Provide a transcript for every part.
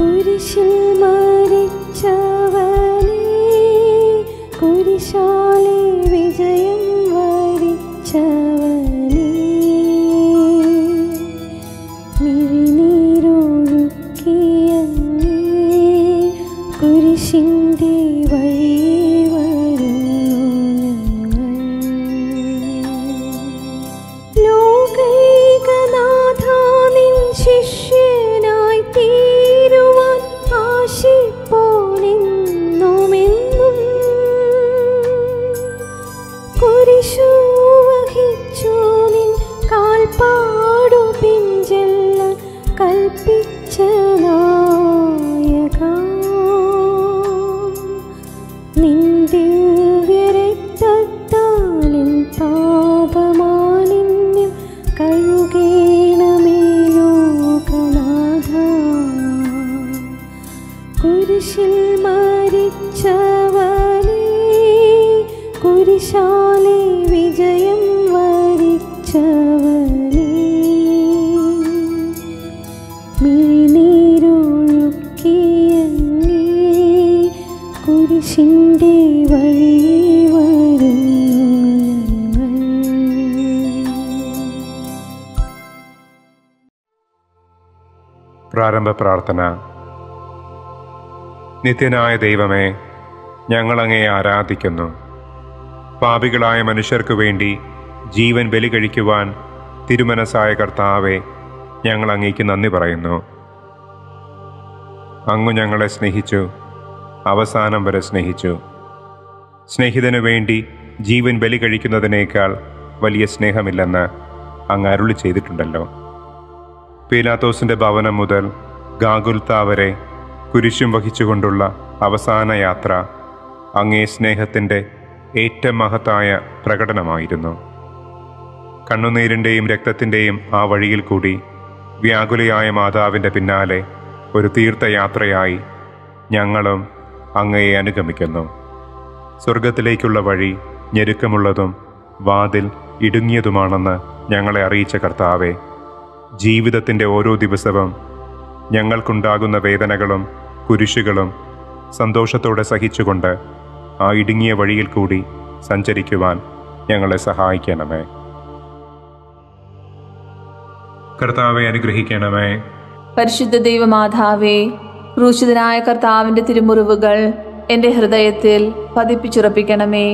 കുരിശിൽ മരിച്ചവനെ കുരിശാലെ വിജയം വരിച്ചവനെ മിഴിനീരൊഴുക്കിയങ്ങേ കുരിശിൻ്റെ വഴി വരുന്നു ഞങ്ങൾ ലോകൈകനാഥാ നിൻ ശിഷ്യനായി തീരുവാൻ ആശിപ്പോനെന്നുമെന്നും കുരിശു വഹിച്ചു നിൻ കാൽപ്പാടു പിഞ്ചെല്ല കൽപ്പിച്ച നായക നിൻ ദിവ്യരക്തത്താലിൻ പാപമാലിന്യം കഴുകേണമേ ലോകനാഥ കുരിശിൽ മരിച്ചവനെ കുരിശാലെ വിജയം വരിച്ചവനെ മിഴിനീരൊഴുക്കിയങ്ങേ കുരിശിൻ്റെ വഴി വരുന്നു ഞങ്ങൾ പ്രാരംഭ പ്രാർത്ഥന നിത്യനായ ദൈവമേ ഞങ്ങളങ്ങയെ ആരാധിക്കുന്നു പാപികളായ മനുഷ്യർക്കു വേണ്ടി ജീവൻ ബലി കഴിക്കുവാൻ തിരുമനസായ കർത്താവെ ഞങ്ങൾ അങ്ങേക്ക് നന്ദി പറയുന്നു അങ്ങു ഞങ്ങളെ സ്നേഹിച്ചു അവസാനം വരെ സ്നേഹിച്ചു സ്നേഹിതനു വേണ്ടി ജീവൻ ബലി കഴിക്കുന്നതിനേക്കാൾ വലിയ സ്നേഹമില്ലെന്ന് അങ്ങ് അരുളി ചെയ്തിട്ടുണ്ടല്ലോ പീലാത്തോസിന്റെ ഭവനം മുതൽ ഗാഗുൽത്ത വരെ കുരിശും വഹിച്ചുകൊണ്ടുള്ള അവസാന യാത്ര അങ്ങേ സ്നേഹത്തിൻ്റെ ഏറ്റവും മഹത്തായ പ്രകടനമായിരുന്നു കണ്ണുനീരിൻ്റെയും രക്തത്തിൻ്റെയും ആ വഴിയിൽ കൂടി വ്യാകുലയായ മാതാവിൻ്റെ പിന്നാലെ ഒരു തീർത്ഥയാത്രയായി ഞങ്ങളും അങ്ങയെ അനുഗമിക്കുന്നു സ്വർഗത്തിലേക്കുള്ള വഴി ഞെരുക്കമുള്ളതും വാതിൽ ഇടുങ്ങിയതുമാണെന്ന് ഞങ്ങളെ അറിയിച്ച കർത്താവെ ജീവിതത്തിൻ്റെ ഓരോ ദിവസവും ഞങ്ങൾക്കുണ്ടാകുന്ന വേദനകളും കുരിശുകളും സന്തോഷത്തോടെ സഹിച്ചുകൊണ്ട് ആ ഇടുങ്ങിയ വഴിയിൽ കൂടി സഞ്ചരിക്കുവാൻ ഞങ്ങളെ സഹായിക്കണമേ കർത്താവെ അനുഗ്രഹിക്കണമേ പരിശുദ്ധ ദൈവമാതാവേ ക്രൂശിതനായ കർത്താവിന്റെ തിരുമുറിവുകൾ എന്റെ ഹൃദയത്തിൽ പതിപ്പിച്ചുറപ്പിക്കണമേ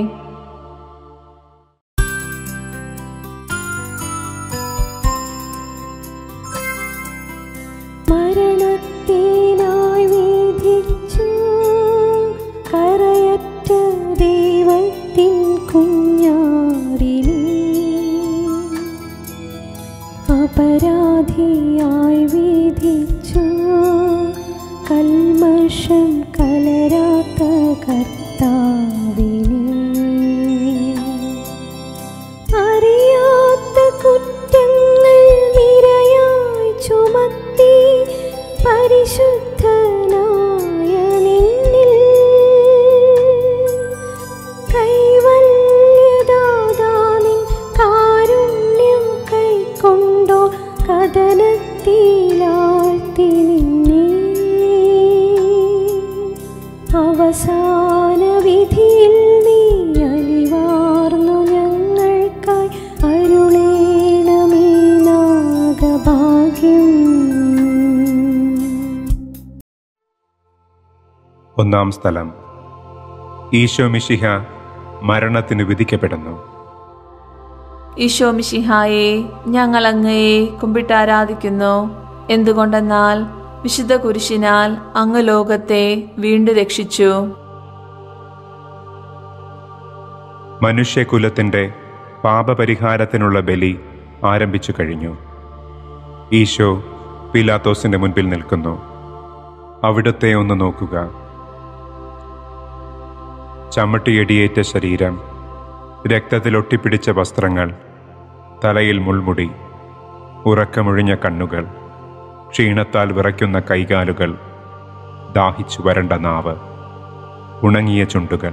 മരണത്തിനായി വിധിച്ചു കരയറ്റ ദൈവത്തിൻ കുഞ്ഞാടിനെ അപരാധിയായി വിധിച്ചു കൽമഷം കലരാത്ത കർത്താവിനെ അറിയാത്ത കുറ്റങ്ങൾ നിരയായി ചുമത്തി പരിശുദ്ധനായ നിന്നിൽ കൈവല്യദാതാനിൻ കാരുണ്യം കൈക്കൊണ്ടോ കഥനത്തിലാഴ്ത്തി നിന്നെ അവസാന വിധിയിൽ നീ അലിവാർന്നു ഞങ്ങൾക്കായി അരുളേണമേ നാഗഭാഗ്യം ഒന്നാം സ്ഥലം ഈശോ മിശിഹ മരണത്തിന് വിധിക്കപ്പെടുന്നു ഈശോ മിശിഹായെ ഞങ്ങൾ അങ്ങയെ കുമ്പിട്ടാരാധിക്കുന്നു എന്തുകൊണ്ടെന്നാൽ വിശുദ്ധ കുരിശിനാൽ അങ്ങ് ലോകത്തെ വീണ്ടും രക്ഷിച്ചു മനുഷ്യകുലത്തിൻ്റെ പാപപരിഹാരത്തിനുള്ള ബലി ആരംഭിച്ചു കഴിഞ്ഞു ഈശോ പിലാത്തോസിന്റെ മുൻപിൽ നിൽക്കുന്നു അവിടുത്തെ ഒന്ന് നോക്കുക ചമ്മട്ടിയടിയേറ്റ ശരീരം രക്തത്തിൽ ഒട്ടിപ്പിടിച്ച വസ്ത്രങ്ങൾ തലയിൽ മുൾമുടി ഉറക്കമൊഴിഞ്ഞ കണ്ണുകൾ ക്ഷീണത്താൽ വിറയ്ക്കുന്ന കൈകാലുകൾ ദാഹിച്ചു വരണ്ട നാവ് ഉണങ്ങിയ ചുണ്ടുകൾ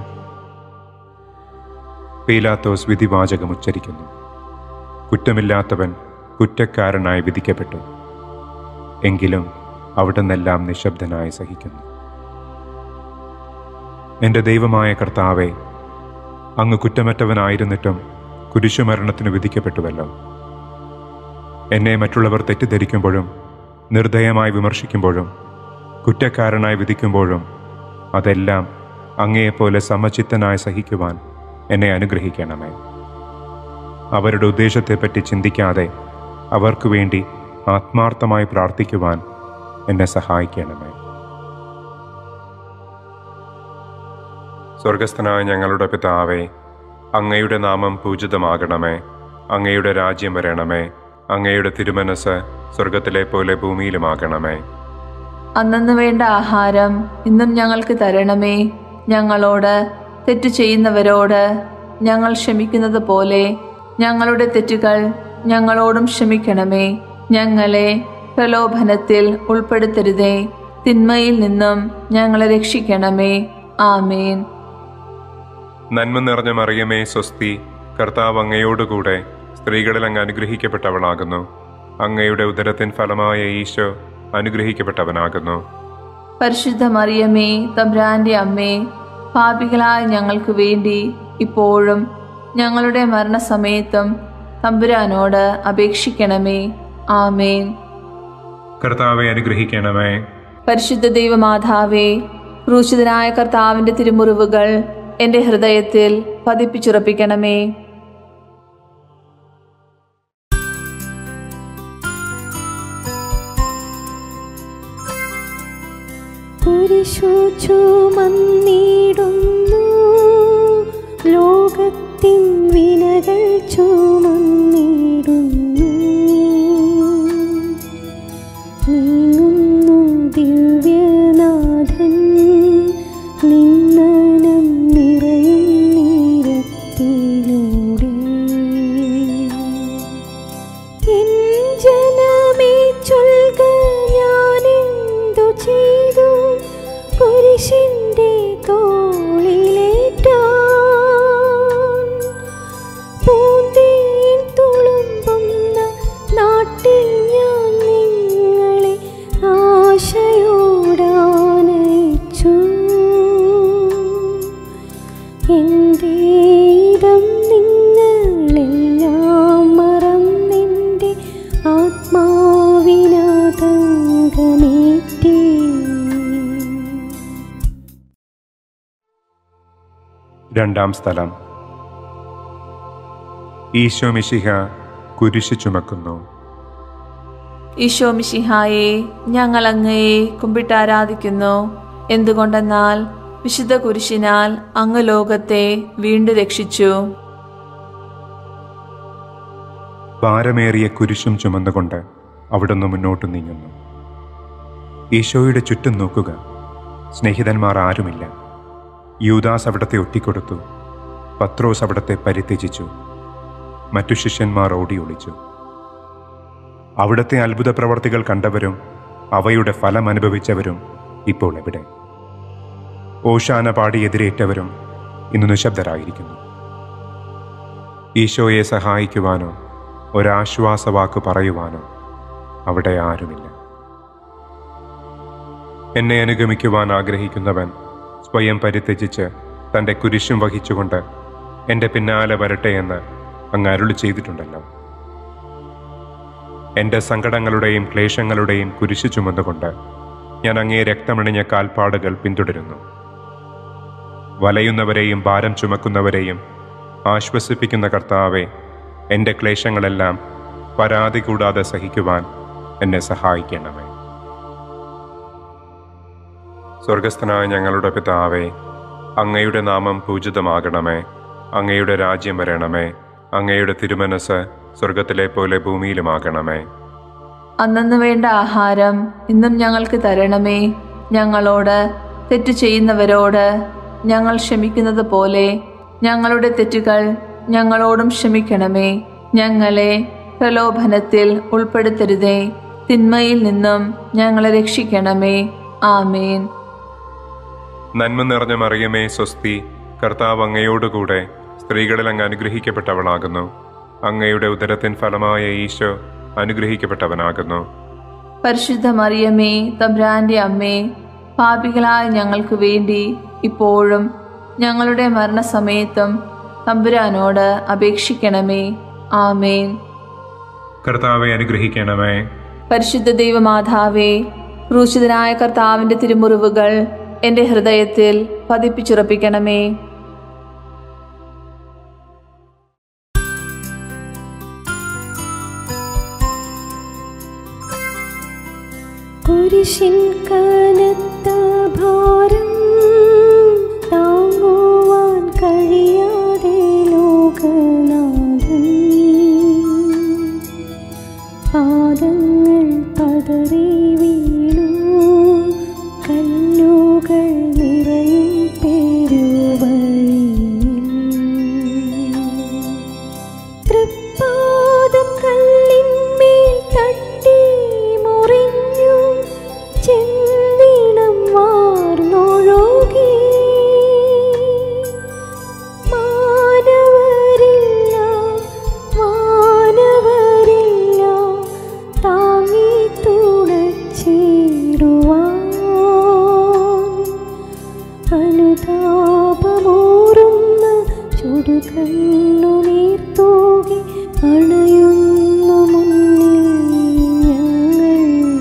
പീലാത്തോസ് വിധിവാചകം ഉച്ചരിക്കുന്നു കുറ്റമില്ലാത്തവൻ കുറ്റക്കാരനായി വിധിക്കപ്പെട്ടു എങ്കിലും അവിടുന്നെല്ലാം നിശബ്ദനായി സഹിക്കുന്നു എൻ്റെ ദൈവമായ കർത്താവെ അങ്ങ് കുറ്റമറ്റവനായിരുന്നിട്ടും കുരിശുമരണത്തിന് വിധിക്കപ്പെട്ടുവല്ലോ എന്നെ മറ്റുള്ളവർ തെറ്റിദ്ധരിക്കുമ്പോഴും നിർദ്ദയമായി വിമർശിക്കുമ്പോഴും കുറ്റക്കാരനായി വിധിക്കുമ്പോഴും അതെല്ലാം അങ്ങയെപ്പോലെ സമചിത്തനായി സഹിക്കുവാൻ എന്നെ അനുഗ്രഹിക്കണമേ അവരുടെ ഉദ്ദേശത്തെപ്പറ്റി ചിന്തിക്കാതെ അവർക്ക് വേണ്ടി ആത്മാർത്ഥമായി പ്രാർത്ഥിക്കുവാൻ എന്നെ സഹായിക്കണമേ സ്വർഗസ്ഥനായ ഞങ്ങളുടെ പിതാവേ അങ്ങയുടെ നാമം പൂജിതമാകണമേ അങ്ങയുടെ രാജ്യം വരണമേ അങ്ങയുടെ തിരുമനസ് സ്വർഗത്തിലെ പോലെ ഭൂമിയിലുമാകണമേ അന്നു വേണ്ട ആഹാരം ഇന്നും ഞങ്ങൾക്ക് തരണമേ ഞങ്ങളോട് തെറ്റ് ചെയ്യുന്നവരോട് ഞങ്ങൾ ക്ഷമിക്കുന്നത് പോലെ ഞങ്ങളുടെ തെറ്റുകൾ ഞങ്ങളോടും ക്ഷമിക്കണമേ ഞങ്ങളെ പ്രലോഭനത്തിൽ ഉൾപ്പെടുത്തരുതേ തിന്മയിൽ നിന്നും ഞങ്ങളെ രക്ഷിക്കണമേ ആമേൻ നന്മ നിറഞ്ഞ മറിയമേ സ്വസ്തി കർത്താവ് അങ്ങയോടുകൂടെ സ്ത്രീകളിൽ അങ്ങ് അനുഗ്രഹിക്കപ്പെട്ടവളാകുന്നു അങ്ങയുടെ ഉദരത്തിൻ ഫലമായ ഈശോ അനുഗ്രഹിക്കപ്പെട്ടവനാകുന്നു പരിശുദ്ധ മറിയമേ തബ്രാന്റെ അമ്മേ പാപികളായ ഞങ്ങൾക്ക് വേണ്ടി ഇപ്പോഴും ഞങ്ങളുടെ മരണസമയത്തും തമ്പുരാനോട് അപേക്ഷിക്കണമേ ആമേൻ കർത്താവെ അനുഗ്രഹിക്കണമേ പരിശുദ്ധ ദൈവമാതാവേ ക്രൂശിതനായ കർത്താവിന്റെ തിരുമുറിവുകൾ എൻ്റെ ഹൃദയത്തിൽ പതിപ്പിച്ചുറപ്പിക്കണമേ കുരിശു ചുമന്നിടുന്നു ലോകത്തിൻ വിനകൾ ചുമന്നിടുന്നു നീങ്ങുന്നു ദിവ്യനാഥൻ നിന്നനം നിറയും നീരത്തിലൂടെ എൻ ജനമേ ചൊൽക ഞാനെന്തു ചെയ്തു കുരിശിന്റെ തോളിലേറ്റാൻ പൂന്തേൻ തുളുമ്പുന്ന നാട്ടിൽ ഞാൻ നിങ്ങളെ ആശയോടാനയിച്ചു എന്റെ ഇടം നിങ്ങളെല്ലാം മറന്നെൻ്റെ ആത്മാവിനാതങ്കമേറ്റേ രണ്ടാം സ്ഥലം ഈശോ മിശിഹ കുരിശ് ചുമക്കുന്നു ഈശോ മിശിഹായെ ഞങ്ങൾ അങ്ങയെ കുമ്പിട്ടാരാധിക്കുന്നു എന്തുകൊണ്ടെന്നാൽ വിശുദ്ധ കുരിശിനാൽ അങ്ങ് ലോകത്തെ വീണ്ടും രക്ഷിച്ചു ഭാരമേറിയ കുരിശും ചുമന്നുകൊണ്ട് അവിടുന്ന് മുന്നോട്ട് നീങ്ങുന്നു ഈശോയുടെ ചുറ്റും നോക്കുക സ്നേഹിതന്മാർ ആരുമില്ല യൂദാസ് അവിടത്തെ ഒറ്റിക്കൊടുത്തു പത്രോസ് അവിടത്തെ പരിത്യജിച്ചു മറ്റു ശിഷ്യന്മാർ ഓടി ഒളിച്ചു അവിടുത്തെ അത്ഭുത പ്രവർത്തികൾ കണ്ടവരും അവയുടെ ഫലം അനുഭവിച്ചവരും ഇപ്പോൾ എവിടെ ഓശാന പാടി എതിരേറ്റവരും ഇന്ന് നിശബ്ദരായിരിക്കുന്നു ഈശോയെ സഹായിക്കുവാനോ ഒരാശ്വാസവാക്ക് പറയുവാനോ അവിടെ ആരുമില്ല എന്നെ അനുഗമിക്കുവാൻ ആഗ്രഹിക്കുന്നവൻ സ്വയം പരിത്യജിച്ച് തൻ്റെ കുരിശും വഹിച്ചുകൊണ്ട് എൻ്റെ പിന്നാലെ വരട്ടെ എന്ന് അങ്ങ് അരുളി ചെയ്തിട്ടുണ്ടല്ലോ എൻ്റെ സങ്കടങ്ങളുടെയും ക്ലേശങ്ങളുടെയും കുരിശു ചുമന്നുകൊണ്ട് ഞാൻ അങ്ങേ രക്തമണിഞ്ഞ കാൽപ്പാടുകൾ പിന്തുടരുന്നു വലയുന്നവരെയും ഭാരം ചുമക്കുന്നവരെയും ആശ്വസിപ്പിക്കുന്ന കർത്താവെ എൻ്റെ ക്ലേശങ്ങളെല്ലാം പരാതി കൂടാതെ സഹിക്കുവാൻ എന്നെ സഹായിക്കണമേ സ്വർഗസ്ഥനായ ഞങ്ങളുടെ പിതാവേ അങ്ങയുടെ നാമം പൂജിതമാകണമേ അങ്ങയുടെ രാജ്യം വരണമേ അങ്ങയുടെ തിരുമനസ് സ്വർഗത്തിലെ പോലെ ഭൂമിയിലുമാകണമേ അന്നു വേണ്ട ആഹാരം ഇന്നും ഞങ്ങൾക്ക് തരണമേ ഞങ്ങളോട് തെറ്റ് ചെയ്യുന്നവരോട് ഞങ്ങൾ ക്ഷമിക്കുന്നത് പോലെ ഞങ്ങളുടെ തെറ്റുകൾ ഞങ്ങളോടും ക്ഷമിക്കണമേ ഞങ്ങളെ പ്രലോഭനത്തിൽ ഉൾപ്പെടുത്തരുതേ തിന്മയിൽ നിന്നും ഞങ്ങളെ രക്ഷിക്കണമേ ആമേൻ നന്മ നിറഞ്ഞ മറിയമേ സ്വസ്തി കർത്താവ് അങ്ങയോടുകൂടെ സ്ത്രീകളിൽ അങ്ങ് അനുഗ്രഹിക്കപ്പെട്ടവളാകുന്നു അങ്ങയുടെ ഉദരത്തിൻ ഫലമായ ഈശോ അനുഗ്രഹിക്കപ്പെട്ടവനാകുന്നു പരിശുദ്ധ മറിയമേ തബ്രാന്റെ അമ്മേ പാപികളായ ഞങ്ങൾക്ക് വേണ്ടി ഇപ്പോഴും ഞങ്ങളുടെ മരണസമയത്തും തമ്പുരാനോട് അപേക്ഷിക്കണമേ ആമേൻ കർത്താവെ അനുഗ്രഹിക്കണമേ പരിശുദ്ധ ദൈവമാതാവേ ക്രൂശിതനായ കർത്താവിന്റെ തിരുമുറിവുകൾ എൻ്റെ ഹൃദയത്തിൽ പതിപ്പിച്ചുറപ്പിക്കണമേ കുരിശിൻ കനത്ത ഭാരം താങ്ങുവാൻ കഴിയാതെ ലോകനാഥൻ പാദങ്ങൾ പതറി വീണു കല്ലുകൾ നിറയും പെരുവഴിയിൽ തൃപ്പാദം കല്ലിന്മേൽ തട്ടി മുറിഞ്ഞു ചെന്നിണം വാർന്നൊഴുകി മാനവരില്ല മാനവരില്ല താങ്ങി തുണച്ചിടുവാൻ അനുതാപമൂറുന്ന ചുടുകണ്ണു നീർത്തൂകി അണയുന്നു മുന്നിൽ ഞങ്ങൾ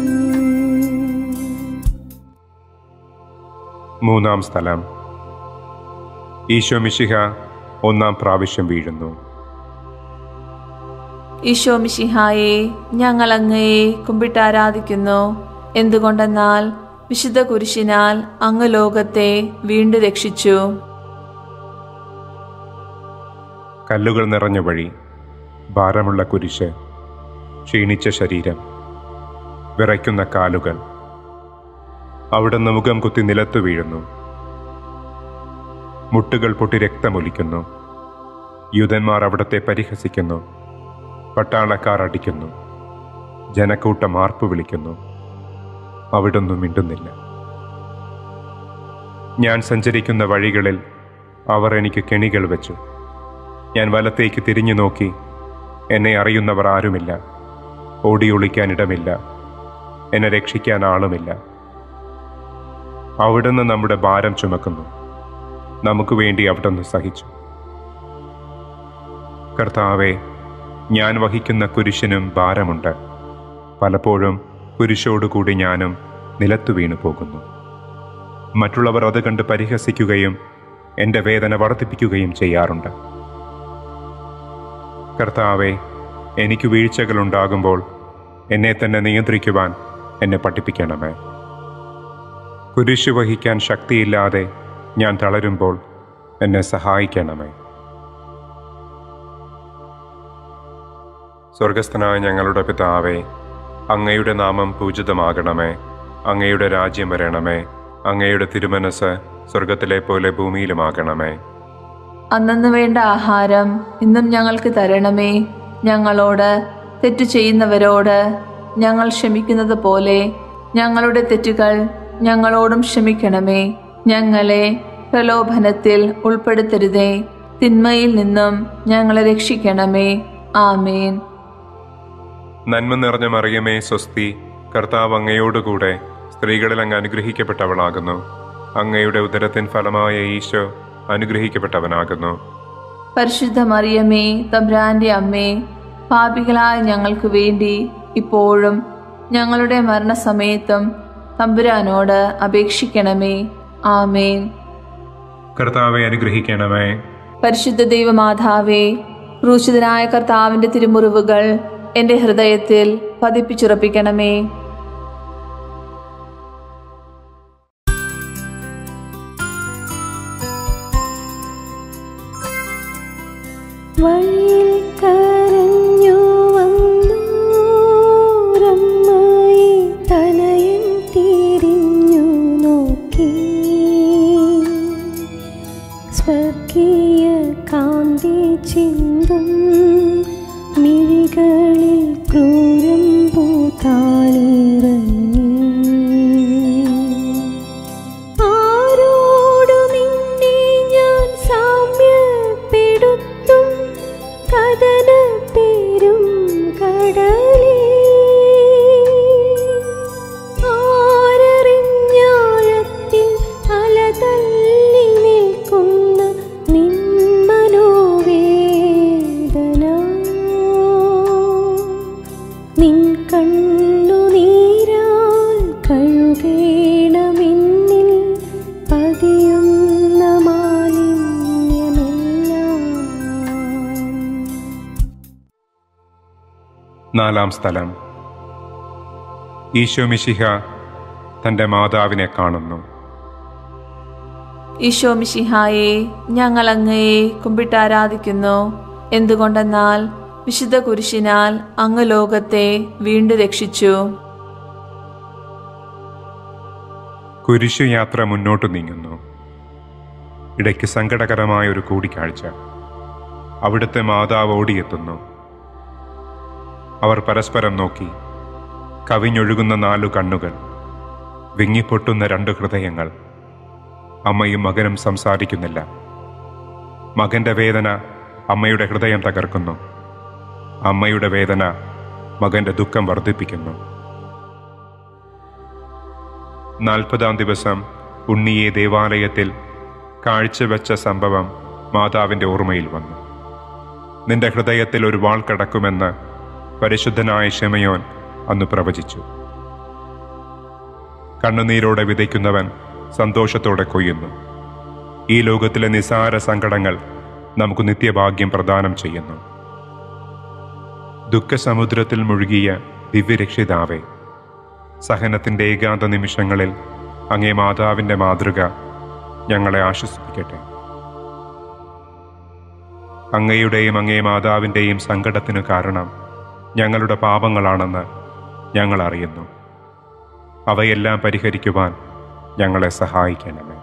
മൂന്നാം സ്ഥലം ഈശോ മിശിഹ ഒന്നാം പ്രാവശ്യം വീഴുന്നു ഈശോ മിശിഹായെ ഞങ്ങൾ അങ്ങയെ കുമ്പിട്ടാരാധിക്കുന്നു എന്തുകൊണ്ടെന്നാൽ വിശുദ്ധ കുരിശിനാൽ അങ്ങ് ലോകത്തെ വീണ്ടും രക്ഷിച്ചു കല്ലുകൾ നിറഞ്ഞ വഴി ഭാരമുള്ള കുരിശ് ക്ഷീണിച്ച ശരീരം വിറയ്ക്കുന്ന കാലുകൾ അവിടുന്ന് മുഖം കുത്തി നിലത്തു വീഴുന്നു മുട്ടുകൾ പൊട്ടി രക്തമൊലിക്കുന്നു യൂതന്മാർ അവിടത്തെ പരിഹസിക്കുന്നു പട്ടാളക്കാർ അടിക്കുന്നു ജനക്കൂട്ടം ആർപ്പു വിളിക്കുന്നു അവിടൊന്നും മിണ്ടുന്നില്ല ഞാൻ സഞ്ചരിക്കുന്ന വഴികളിൽ അവർ എനിക്ക് കെണികൾ വെച്ചു ഞാൻ വലത്തേക്ക് തിരിഞ്ഞു നോക്കി എന്നെ അറിയുന്നവർ ആരുമില്ല ഓടി ഒളിക്കാൻ ഇടമില്ല എന്നെ രക്ഷിക്കാൻ ആളുമില്ല അവിടുന്ന് നമ്മുടെ ഭാരം ചുമക്കുന്നു നമുക്ക് വേണ്ടി അവിടുന്ന് സഹിച്ചു കർത്താവെ ഞാൻ വഹിക്കുന്ന കുരിശിനും ഭാരമുണ്ട് പലപ്പോഴും കുരിശോടുകൂടി ഞാനും നിലത്തു വീണു പോകുന്നു മറ്റുള്ളവർ അത് കണ്ട് പരിഹസിക്കുകയും എൻ്റെ വേദന വർദ്ധിപ്പിക്കുകയും ചെയ്യാറുണ്ട് കർത്താവെ എനിക്ക് വീഴ്ചകളുണ്ടാകുമ്പോൾ എന്നെ തന്നെ നിയന്ത്രിക്കുവാൻ എന്നെ പഠിപ്പിക്കണമേ കുരിശു വഹിക്കാൻ ശക്തിയില്ലാതെ ഞാൻ തളരുമ്പോൾ എന്നെ സഹായിക്കണമേ സ്വർഗസ്ഥനായ ഞങ്ങളുടെ പിതാവേ അങ്ങയുടെ നാമം പൂജിതമാകണമേ അങ്ങയുടെ രാജ്യം വരണമേ അങ്ങയുടെ തിരുമനസ് സ്വർഗത്തിലെ പോലെ ഭൂമിയിലുമാകണമേ അന്നന്ന് വേണ്ട ആഹാരം ഇന്നും ഞങ്ങൾക്ക് തരണമേ ഞങ്ങളോട് തെറ്റു ചെയ്യുന്നവരോട് ഞങ്ങൾ ക്ഷമിക്കുന്നത് പോലെ ഞങ്ങളുടെ തെറ്റുകൾ ഞങ്ങളോടും ക്ഷമിക്കണമേ ഞങ്ങളെ പ്രലോഭനത്തിൽ ഉൾപ്പെടുത്തരുതേ തിന്മയിൽ നിന്നും ഞങ്ങളെ രക്ഷിക്കണമേ ആമേൻ നന്മ നിറഞ്ഞ മറിയമേ സ്വസ്തി കർത്താവ് അങ്ങയോടുകൂടെ സ്ത്രീകളിൽ അങ്ങ് അനുഗ്രഹിക്കപ്പെട്ടവളാകുന്നു അങ്ങയുടെ ഉദരത്തിൻ ഫലമായ ഈശോ അനുഗ്രഹിക്കപ്പെട്ടവനാകുന്നു പരിശുദ്ധ മറിയമേ തബ്രാന്റെ അമ്മേ പാപികളായ ഞങ്ങൾക്ക് വേണ്ടി ഇപ്പോഴും ഞങ്ങളുടെ മരണസമയത്തും തമ്പുരാനോട് അപേക്ഷിക്കണമേ ആമേൻ കർത്താവെ അനുഗ്രഹിക്കണമേ പരിശുദ്ധ ദൈവമാതാവേ ക്രൂശിതനായ കർത്താവിന്റെ തിരുമുറിവുകൾ എൻ്റെ ഹൃദയത്തിൽ പതിപ്പിച്ചുറപ്പിക്കണമേ വഴിയിൽ കരഞ്ഞു വന്നൂരമ്മയെ തനയൻ തിരിഞ്ഞു നോക്കി സ്വർഗീയ കാന്തി ചിന്തും മിഴികളിൽ ക്രൂരം പൂത്താണി നാലാം സ്ഥലം ഈശോ മിശിഹ തൻ്റെ മാതാവിനെ കാണുന്നു ഈശോ മിശിഹായെ ഞങ്ങൾ അങ്ങയെ കുമ്പിട്ടാരാധിക്കുന്നു എന്തുകൊണ്ടെന്നാൽ വിശുദ്ധ കുരിശിനാൽ അങ്ങ് ലോകത്തെ വീണ്ടും രക്ഷിച്ചു കുരിശു യാത്ര മുന്നോട്ട് നീങ്ങുന്നു ഇടയ്ക്ക് സങ്കടകരമായ ഒരു കൂടിക്കാഴ്ച അവിടുത്തെ മാതാവ് ഓടിയെത്തുന്നു അവർ പരസ്പരം നോക്കി കവിഞ്ഞൊഴുകുന്ന നാലു കണ്ണുകൾ വിങ്ങിപ്പൊട്ടുന്ന രണ്ട് ഹൃദയങ്ങൾ അമ്മയും മകനും സംസാരിക്കുന്നില്ല മകന്റെ വേദന അമ്മയുടെ ഹൃദയം തകർക്കുന്നു അമ്മയുടെ വേദന മകന്റെ ദുഃഖം വർദ്ധിപ്പിക്കുന്നു നാൽപ്പതാം ദിവസം ഉണ്ണിയെ ദേവാലയത്തിൽ കാഴ്ചവെച്ച സംഭവം മാതാവിൻ്റെ ഓർമ്മയിൽ വന്നു നിന്റെ ഹൃദയത്തിൽ ഒരു വാൾ കടക്കുമെന്ന് പരിശുദ്ധനായ ഷെമയോൻ അന്ന് പ്രവചിച്ചു കണ്ണുനീരോടെ വിതയ്ക്കുന്നവൻ സന്തോഷത്തോടെ കൊയ്യുന്നു ഈ ലോകത്തിലെ നിസാര സങ്കടങ്ങൾ നമുക്ക് നിത്യഭാഗ്യം പ്രദാനം ചെയ്യുന്നു ദുഃഖസമുദ്രത്തിൽ മുഴുകിയ ദിവ്യരക്ഷിതാവേ സഹനത്തിൻ്റെ ഏകാന്ത നിമിഷങ്ങളിൽ അങ്ങേ മാതാവിൻ്റെ മാതൃക ഞങ്ങളെ ആശ്വസിപ്പിക്കട്ടെ അങ്ങയുടെയും അങ്ങേ മാതാവിൻ്റെയും സങ്കടത്തിനു കാരണം ഞങ്ങളുടെ പാപങ്ങളാണെന്ന് ഞങ്ങൾ അറിയുന്നു അവയെല്ലാം പരിഹരിക്കുവാൻ ഞങ്ങളെ സഹായിക്കണമേ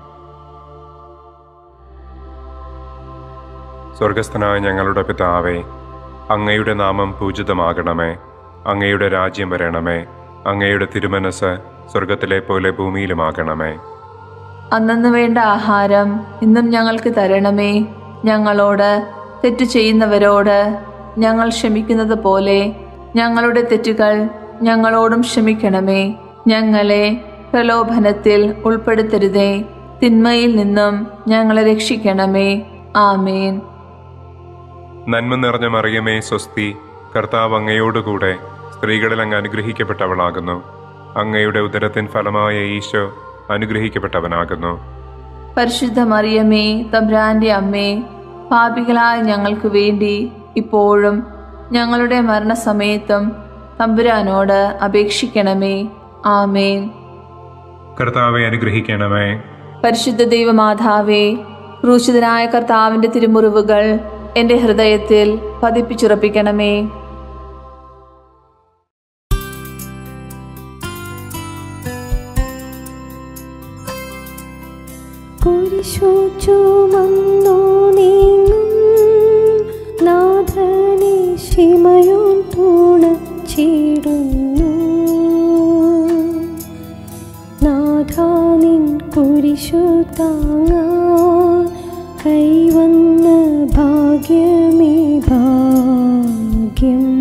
സ്വർഗസ്ഥനായ ഞങ്ങളുടെ പിതാവേ അങ്ങയുടെ നാമം പൂജിതമാകണമേ അങ്ങയുടെ രാജ്യം വരണമേ അങ്ങയുടെ തിരുമനസ് സ്വർഗത്തിലെ പോലെ ഭൂമിയിലുമാകണമേ അന്നു വേണ്ട ആഹാരം ഇന്നും ഞങ്ങൾക്ക് തരണമേ ഞങ്ങളോട് തെറ്റ് ചെയ്യുന്നവരോട് ഞങ്ങൾ ക്ഷമിക്കുന്നത് പോലെ ഞങ്ങളുടെ തെറ്റുകൾ ഞങ്ങളോടും ക്ഷമിക്കണമേ ഞങ്ങളെ പ്രലോഭനത്തിൽ ഉൾപ്പെടുത്തരുതേ തിന്മയിൽ നിന്നും ഞങ്ങളെ രക്ഷിക്കണമേ ആമേൻ നന്മ നിറഞ്ഞ മറിയമേ സ്വസ്തി കർത്താവ് അങ്ങയോടുകൂടെ സ്ത്രീകളിൽ അങ്ങ് അനുഗ്രഹിക്കപ്പെട്ടവളാകുന്നു അങ്ങയുടെ ഉദരത്തിൻ ഫലമായ ഈശോ അനുഗ്രഹിക്കപ്പെട്ടവനാകുന്നു പരിശുദ്ധ മറിയമേ തബ്രാന്റെ അമ്മേ പാപികളായ ഞങ്ങൾക്ക് വേണ്ടി ഇപ്പോഴും ഞങ്ങളുടെ മരണസമയത്തും തമ്പുരാനോട് അപേക്ഷിക്കണമേ ആമേൻ കർത്താവെ അനുഗ്രഹിക്കണമേ പരിശുദ്ധ ദൈവമാതാവേ ക്രൂശിതനായ കർത്താവിന്റെ തിരുമുറിവുകൾ എൻ്റെ ഹൃദയത്തിൽ പതിപ്പിച്ചുറപ്പിക്കണമേ കുരിശു ചുമന്നു നീങ്ങും നാഥനെ ശിമയോൻ തുണച്ചിടുന്നു നാഥ നിൻ കുരിശു താങ്ങാ കൈവന്ന ഭാഗ്യമേ ഭാഗ്യം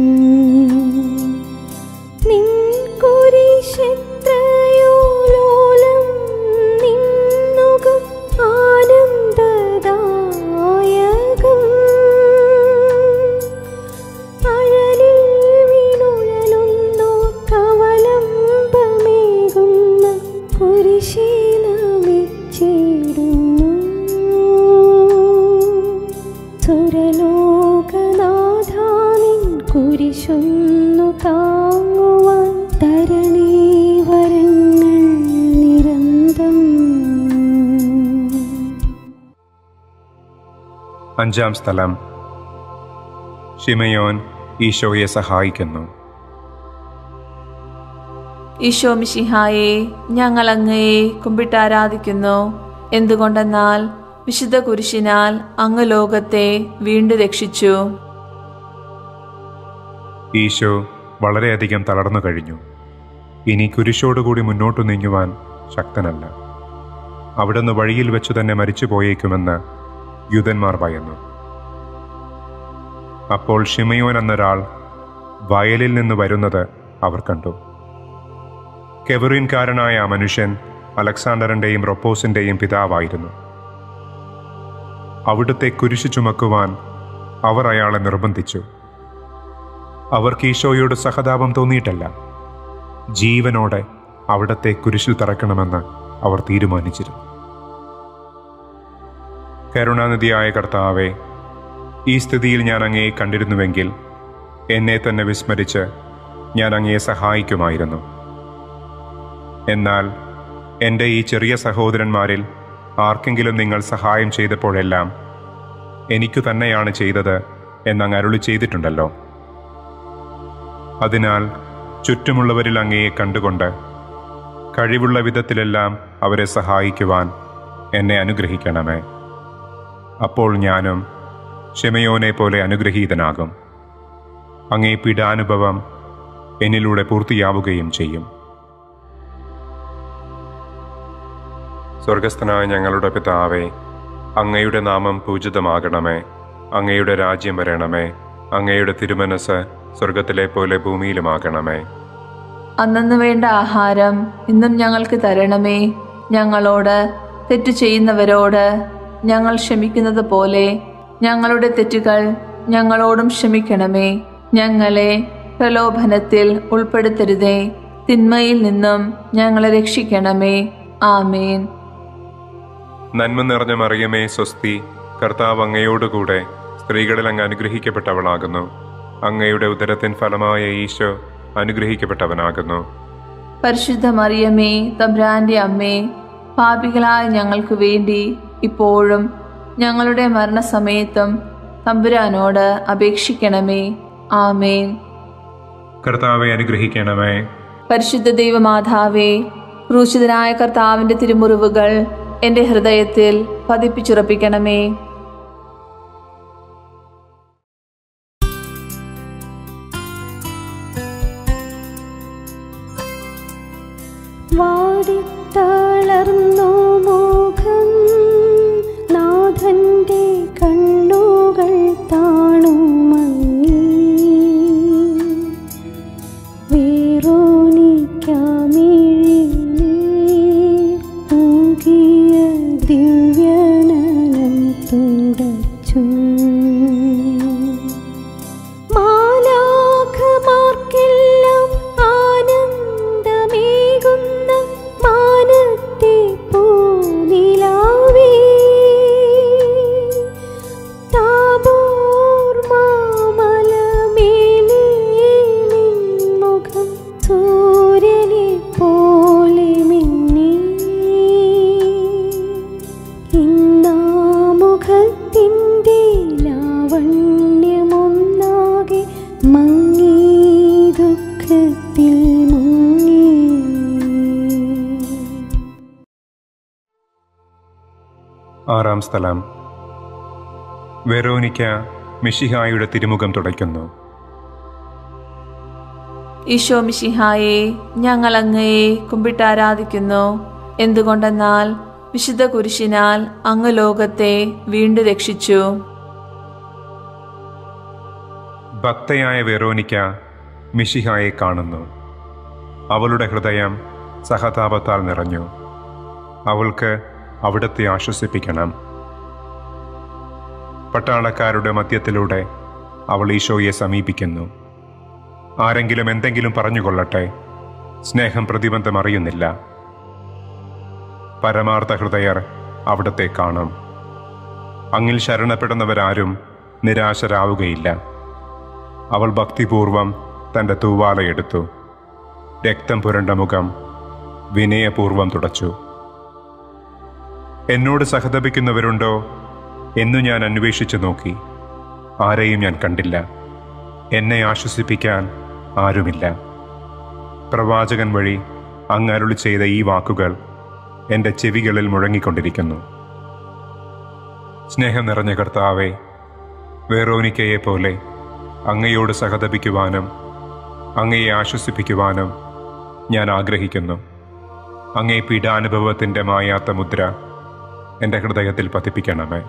നിൻ കുരിശെത്രയോ ലോലം നിന്നുകം ആനന്ദദായകം അഴലിൽ വീണുഴലുന്നോ കവലംബമേകുന്ന കുരിശേ നമിച്ചിടുന്നു സുരലോകനാഥാനിൻ കുരിശൊന്നു താങ്ങുവാൻ തരണീ വരങ്ങൾ നിരന്തം അഞ്ചാം സ്ഥലം ഷിമയോൻ ഈശോയെ സഹായിക്കുന്നു ഈശോ മിശിഹായെ ഞങ്ങൾ അങ്ങയെ കുമ്പിട്ടാരാധിക്കുന്നു എന്തുകൊണ്ടെന്നാൽ വിശുദ്ധ കുരിശിനാൽ അങ്ങ് ലോകത്തെ വീണ്ടും രക്ഷിച്ചു ഈശോ വളരെയധികം തളർന്നു കഴിഞ്ഞു ഇനി കുരിശോടുകൂടി മുന്നോട്ടു നീങ്ങുവാൻ ശക്തനല്ല അവിടുന്ന് വഴിയിൽ വെച്ചു തന്നെ മരിച്ചു പോയേക്കുമെന്ന് യൂതന്മാർ ഭയന്നു അപ്പോൾ ഷിമയോൻ എന്നൊരാൾ വയലിൽ നിന്ന് വരുന്നത് അവർ കണ്ടു കെവറിൻകാരനായ ആ മനുഷ്യൻ അലക്സാണ്ടറിന്റെയും റൊപ്പോസിന്റെയും പിതാവായിരുന്നു അവിടുത്തെ കുരിശു ചുമക്കുവാൻ അവർ അയാളെ നിർബന്ധിച്ചു അവർക്ക് ഈശോയോട് സഹതാപം തോന്നിയിട്ടല്ല ജീവനോടെ അവിടത്തെ കുരിശിൽ തറക്കണമെന്ന് അവർ തീരുമാനിച്ചിരുന്നു കരുണാനിധിയായ കർത്താവെ ഈ സ്ഥിതിയിൽ ഞാൻ അങ്ങയെ കണ്ടിരുന്നുവെങ്കിൽ എന്നെ തന്നെ വിസ്മരിച്ച് ഞാൻ അങ്ങയെ സഹായിക്കുമായിരുന്നു എന്നാൽ എൻ്റെ ഈ ചെറിയ സഹോദരന്മാരിൽ ആർക്കെങ്കിലും നിങ്ങൾ സഹായം ചെയ്തപ്പോഴെല്ലാം എനിക്കു തന്നെയാണ് ചെയ്തത് എന്നങ്ങ് അരുളി ചെയ്തിട്ടുണ്ടല്ലോ അതിനാൽ ചുറ്റുമുള്ളവരിൽ അങ്ങയെ കണ്ടുകൊണ്ട് കഴിവുള്ള വിധത്തിലെല്ലാം അവരെ സഹായിക്കുവാൻ എന്നെ അനുഗ്രഹിക്കണമേ അപ്പോൾ ഞാനും ഷെമയോനെ പോലെ അനുഗ്രഹീതനാകും അങ്ങേ പീഡാനുഭവം എന്നിലൂടെ പൂർത്തിയാവുകയും ചെയ്യും സ്വർഗസ്ഥനായ ഞങ്ങളുടെ പിതാവേ അങ്ങയുടെ നാമം പൂജിതമാകണമേ അങ്ങയുടെ രാജ്യം വരണമേ അങ്ങയുടെ തിരുമനസ് സ്വർഗത്തിലെ പോലെ ഭൂമിയിലുമാകണമേ അന്നന്ന് വേണ്ട ആഹാരം ഇന്നും ഞങ്ങൾക്ക് തരണമേ ഞങ്ങളോട് തെറ്റു ചെയ്യുന്നവരോട് ഞങ്ങൾ ക്ഷമിക്കുന്നത് പോലെ ഞങ്ങളുടെ തെറ്റുകൾ ഞങ്ങളോടും ക്ഷമിക്കണമേ ഞങ്ങളെ പ്രലോഭനത്തിൽ ഉൾപ്പെടുത്തരുതേ തിന്മയിൽ നിന്നും ഞങ്ങളെ രക്ഷിക്കണമേ ആമേൻ നന്മ നിറഞ്ഞ മറിയമേ സ്വസ്തി കർത്താവ് അങ്ങയോടുകൂടെ സ്ത്രീകളിൽ അങ്ങ് അനുഗ്രഹിക്കപ്പെട്ടവളാകുന്നു അങ്ങയുടെ ഉദരത്തിൻ ഫലമായ ഈശോ അനുഗ്രഹിക്കപ്പെട്ടവനാകുന്നു പരിശുദ്ധ മറിയമേ തബ്രാന്റെ അമ്മേ പാപികളായ ഞങ്ങൾക്ക് വേണ്ടി ഇപ്പോഴും ഞങ്ങളുടെ മരണസമയത്തും തമ്പുരാനോട് അപേക്ഷിക്കണമേ ആമേൻ കർത്താവെ അനുഗ്രഹിക്കണമേ പരിശുദ്ധ ദൈവമാതാവേ ക്രൂശിതനായ കർത്താവിന്റെ തിരുമുറിവുകൾ എൻ്റെ ഹൃദയത്തിൽ പതിപ്പിച്ചുറപ്പിക്കണമേ വാടിത്തളർന്നു മുഖം നാഥന്റെ കണ്ണുകൾ താണുമങ്ങി വേറോനിക്കാമിഴിനീർ തൂകിയ ദിവ്യനനം തുടച്ചു മാലാഖമാർക്കെല്ലാം ആനന്ദമേകുന്ന മാനത്തെ പൂനിലാവേ താബോർ മാമലമേലെ നിൻമുഖം സൂര്യനെ പോലെ മിന്നി ഇന്നാ മുഖത്തിൻ്റെ ലാവണ്യമൊന്നാകെ മങ്ങി ദുഃഖത്തിൽ മുങ്ങി ആറാം സ്ഥലം വെറോനിക്ക മിഷിഹായുടെ തിരുമുഖം തുടയ്ക്കുന്നു ഈശോ മിശിഹായെ ഞങ്ങൾ അങ്ങയെ കുമ്പിട്ടാരാധിക്കുന്നു എന്തുകൊണ്ടെന്നാൽ വിശുദ്ധ കുരിശിനാൽ അങ്ങ് ലോകത്തെ വീണ്ടും രക്ഷിച്ചു ഭക്തയായ വെറോനിക്ക മിഷിഹായെ കാണുന്നു അവളുടെ ഹൃദയം സഹതാപത്താൽ നിറഞ്ഞു അവൾക്ക് അവിടത്തെ ആശ്വസിപ്പിക്കണം പട്ടാളക്കാരുടെ മധ്യത്തിലൂടെ അവൾ ഈശോയെ സമീപിക്കുന്നു ആരെങ്കിലും എന്തെങ്കിലും പറഞ്ഞുകൊള്ളട്ടെ സ്നേഹം പ്രതിബന്ധം അറിയുന്നില്ല പരമാർത്ഥ ഹൃദയർ അവിടത്തെ കാണും അങ്ങിൽ ശരണപ്പെടുന്നവരാരും നിരാശരാവുകയില്ല അവൾ ഭക്തിപൂർവം തൻ്റെ തൂവാലയെടുത്തു രക്തം പുരണ്ട മുഖം വിനയപൂർവം തുടച്ചു എന്നോട് സഹതപിക്കുന്നവരുണ്ടോ എന്നു ഞാൻ അന്വേഷിച്ചു നോക്കി ആരെയും ഞാൻ കണ്ടില്ല എന്നെ ആശ്വസിപ്പിക്കാൻ ആരുമില്ല പ്രവാചകൻ വഴി അങ്ങ് അരുളി ചെയ്ത ഈ വാക്കുകൾ എൻ്റെ ചെവികളിൽ മുഴങ്ങിക്കൊണ്ടിരിക്കുന്നു സ്നേഹം നിറഞ്ഞ കർത്താവെ വേറോനിക്കയെ പോലെ അങ്ങയോട് സഹതപിക്കുവാനും അങ്ങയെ ആശ്വസിപ്പിക്കുവാനും ഞാൻ ആഗ്രഹിക്കുന്നു അങ്ങേ പീഡാനുഭവത്തിൻ്റെ മായാത്ത മുദ്ര എൻ്റെ ഹൃദയത്തിൽ പതിപ്പിക്കണമേ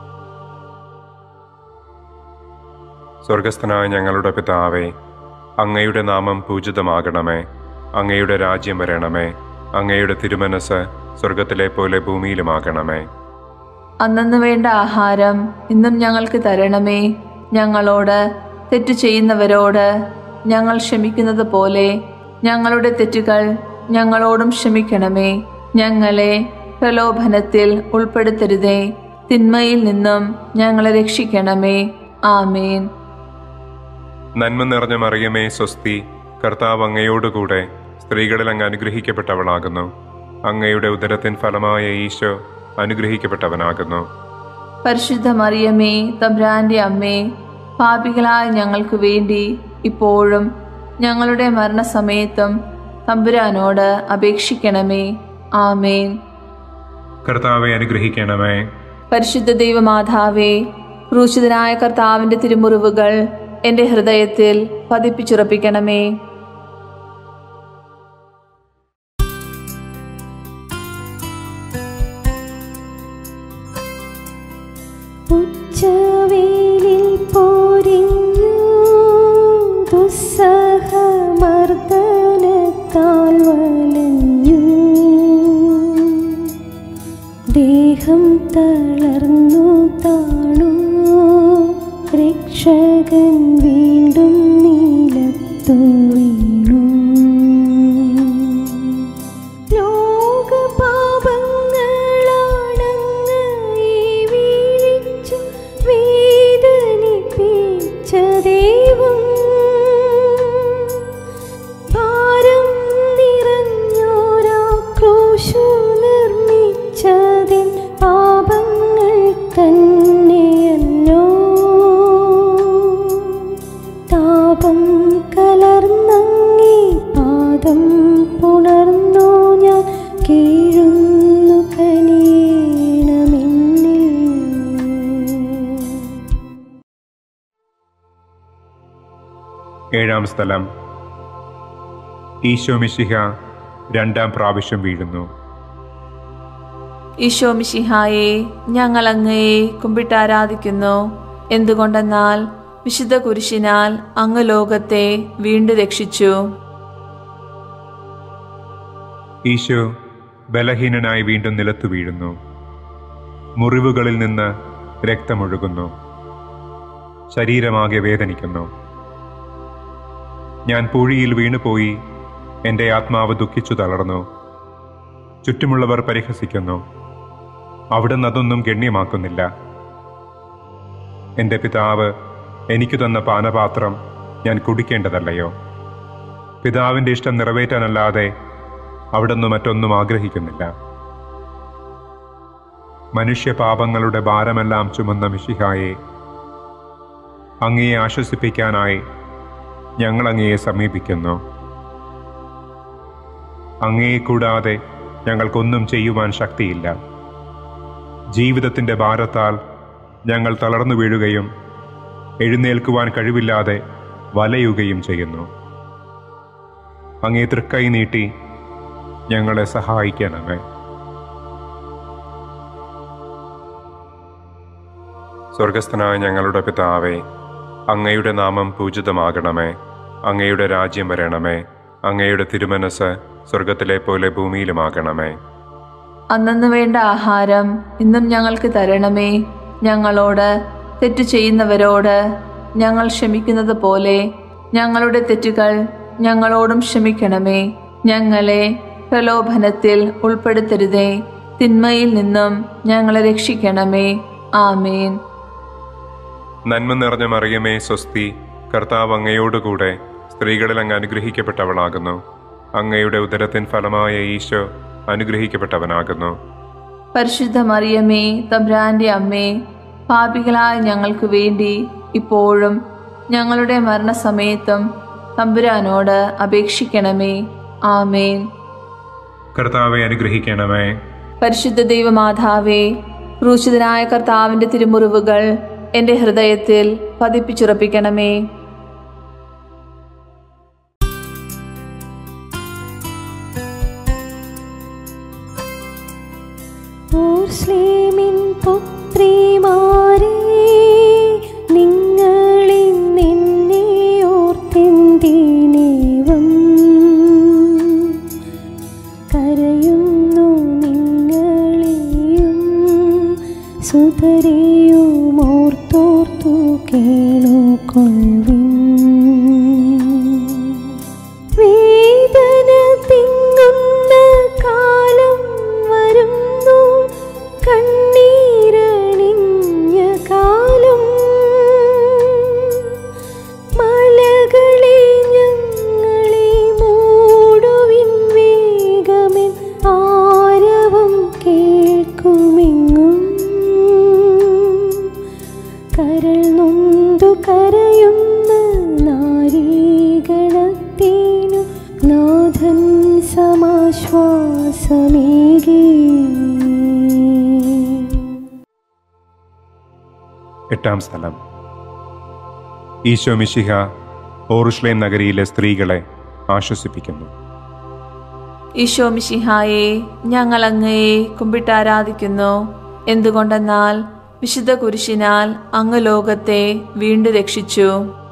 സ്വർഗസ്ഥനായ ഞങ്ങളുടെ പിതാവേ അങ്ങയുടെ നാമം പൂജിതമാകണമേ അങ്ങയുടെ രാജ്യം വരണമേ അങ്ങയുടെ തിരുമനസ് സ്വർഗത്തിലെ പോലെ ഭൂമിയിലുമാകണമേ അന്നന്ന് വേണ്ട ആഹാരം ഇന്നും ഞങ്ങൾക്ക് തരണമേ ഞങ്ങളോട് തെറ്റു ചെയ്യുന്നവരോട് ഞങ്ങൾ ക്ഷമിക്കുന്നത് പോലെ ഞങ്ങളുടെ തെറ്റുകൾ ഞങ്ങളോടും ക്ഷമിക്കണമേ ഞങ്ങളെ പ്രലോഭനത്തിൽ ഉൾപ്പെടുത്തരുതേ തിന്മയിൽ നിന്നും ഞങ്ങളെ രക്ഷിക്കണമേ ആമേൻ നന്മ നിറഞ്ഞ മറിയമേ സ്വസ്തി കർത്താവ് അങ്ങയോടുകൂടെ സ്ത്രീകളിൽ അങ്ങ് അനുഗ്രഹിക്കപ്പെട്ടവളാകുന്നു അങ്ങയുടെ ഉദരത്തിൻ ഫലമായ ഈശോ അനുഗ്രഹിക്കപ്പെട്ടവനാകുന്നു പരിശുദ്ധ മറിയമേ തമ്പ്രാന്റെ അമ്മേ പാപികളായ ഞങ്ങൾക്ക് വേണ്ടി ഇപ്പോഴും ഞങ്ങളുടെ മരണസമയത്തും തമ്പുരാനോട് അപേക്ഷിക്കണമേ ആമേൻ കർത്താവെ അനുഗ്രഹിക്കണമേ പരിശുദ്ധ ദൈവമാതാവേ ക്രൂശിതനായ കർത്താവിന്റെ തിരുമുറിവുകൾ എൻ്റെ ഹൃദയത്തിൽ പതിപ്പിച്ചുറപ്പിക്കണമേ ഉച്ചവേലിൽ പോരിഞ്ഞു ദുസ്സഹമർദ്ദനത്താൽ വലഞ്ഞു ദേഹം തളർന്നു താണു രക്ഷകൻ വീണ്ടും നീലത്തു വീണു ലോകപാപങ്ങളാണങ്ങ് ഈ വീഴിച്ചു വേദനിപ്പിച്ച ദൈവം ഭാരം നിറഞ്ഞോരാ ക്രൂശു നിർമ്മിച്ചതിൻ പാപങ്ങൾ തന്നെയല്ലോ താപം കലർന്നങ്ങി പാദം പുണർന്നു ഞാൻ കീഴുന്നു കനിയണമെന്നിൽ ഏഴാം സ്ഥലം ഈശോ മിശിഹ രണ്ടാം പ്രാവശ്യം വീഴുന്നു ഈശോ മിശിഹായെ ഞങ്ങൾ അങ്ങയെ കുമ്പിട്ടാരാധിക്കുന്നു എന്തുകൊണ്ടെന്നാൽ വിശുദ്ധ കുരിശിനാൽ അങ്ങ് ലോകത്തെ വീണ്ടും രക്ഷിച്ചു ഈശോ ബലഹീനനായി വീണ്ടും നിലത്തു വീഴുന്നു മുറിവുകളിൽ നിന്ന് രക്തമൊഴുകുന്നു ശരീരമാകെ വേദനിക്കുന്നു ഞാൻ പൂഴിയിൽ വീണുപോയി എൻ്റെ ആത്മാവ് ദുഃഖിച്ചു തളർന്നു ചുറ്റുമുള്ളവർ പരിഹസിക്കുന്നു അവിടുന്ന് അതൊന്നും ഗണ്യമാക്കുന്നില്ല എൻ്റെ പിതാവ് എനിക്ക് തന്ന പാനപാത്രം ഞാൻ കുടിക്കേണ്ടതല്ലയോ പിതാവിൻ്റെ ഇഷ്ടം നിറവേറ്റാനല്ലാതെ അവിടുന്ന് മറ്റൊന്നും ആഗ്രഹിക്കുന്നില്ല മനുഷ്യപാപങ്ങളുടെ ഭാരമെല്ലാം ചുമന്ന മിഷിഹായെ അങ്ങയെ ആശ്വസിപ്പിക്കാനായി ഞങ്ങൾ അങ്ങയെ സമീപിക്കുന്നു അങ്ങയെ കൂടാതെ ഞങ്ങൾക്കൊന്നും ചെയ്യുവാൻ ശക്തിയില്ല ജീവിതത്തിൻ്റെ ഭാരത്താൽ ഞങ്ങൾ തളർന്നു വീഴുകയും എഴുന്നേൽക്കുവാൻ കഴിവില്ലാതെ വലയുകയും ചെയ്യുന്നു അങ്ങേ തൃക്കൈ നീട്ടി ഞങ്ങളെ സഹായിക്കണമേ സ്വർഗസ്ഥനായ ഞങ്ങളുടെ പിതാവേ അങ്ങയുടെ നാമം പൂജിതമാകണമേ അങ്ങയുടെ രാജ്യം വരണമേ അങ്ങയുടെ തിരുമനസ് സ്വർഗത്തിലെ പോലെ ഭൂമിയിലുമാകണമേ അന്നു വേണ്ട ആഹാരം ഇന്നും ഞങ്ങൾക്ക് തരണമേ ഞങ്ങളോട് തെറ്റു ചെയ്യുന്നവരോട് ഞങ്ങൾ ക്ഷമിക്കുന്നത് പോലെ ഞങ്ങളുടെ തെറ്റുകൾ ഞങ്ങളോടും ക്ഷമിക്കണമേ ഞങ്ങളെ പ്രലോഭനത്തിൽ ഉൾപ്പെടുത്തരുതേ തിന്മയിൽ നിന്നും ഞങ്ങളെ രക്ഷിക്കണമേ ആമേൻ നന്മ നിറഞ്ഞ മറിയമേ സ്വസ്തി കർത്താവ് അങ്ങയോടുകൂടെ സ്ത്രീകളിൽ അങ്ങ് അനുഗ്രഹിക്കപ്പെട്ടവളാകുന്നു അങ്ങയുടെ ഉദരത്തിൻ ഫലമായ ഈശോ അനുഗ്രഹിക്കപ്പെട്ടവനാകുന്നു പരിശുദ്ധ മറിയമേ തമ്പ്രാന്റെ അമ്മേ പാപികളായ ഞങ്ങൾക്ക് വേണ്ടി ഇപ്പോഴും ഞങ്ങളുടെ മരണസമയത്തും തമ്പുരാനോട് അപേക്ഷിക്കണമേ ആമേൻ കർത്താവെ അനുഗ്രഹിക്കണമേ പരിശുദ്ധ ദൈവമാതാവേ ക്രൂശിതനായ കർത്താവിന്റെ തിരുമുറിവുകൾ എൻ്റെ ഹൃദയത്തിൽ പതിപ്പിച്ചുറപ്പിക്കണമേ ഓർസ്ലേമിൻ പുത്രിമാരേ നിങ്ങളിൽ നിന്നെ ഓർത്തെന്തിനേവം കരയുന്നു നിങ്ങളെയും സുതരെയും ഓർത്തോർത്തു കേളുകൊള്ളി നാഥൻ സമാശ്വാസമേകി എട്ടാം സ്ഥലം ഈശോ മിശിഹ ഓറുഷ്ലേം നഗരിയിലെ സ്ത്രീകളെ ആശ്വസിപ്പിക്കുന്നു ഈശോ മിശിഹായെ ഞങ്ങൾ അങ്ങയെ കുമ്പിട്ടാരാധിക്കുന്നു എന്തുകൊണ്ടെന്നാൽ വിശുദ്ധ കുരിശിനാൽ അങ്ങ് ലോകത്തെ വീണ്ടും രക്ഷിച്ചു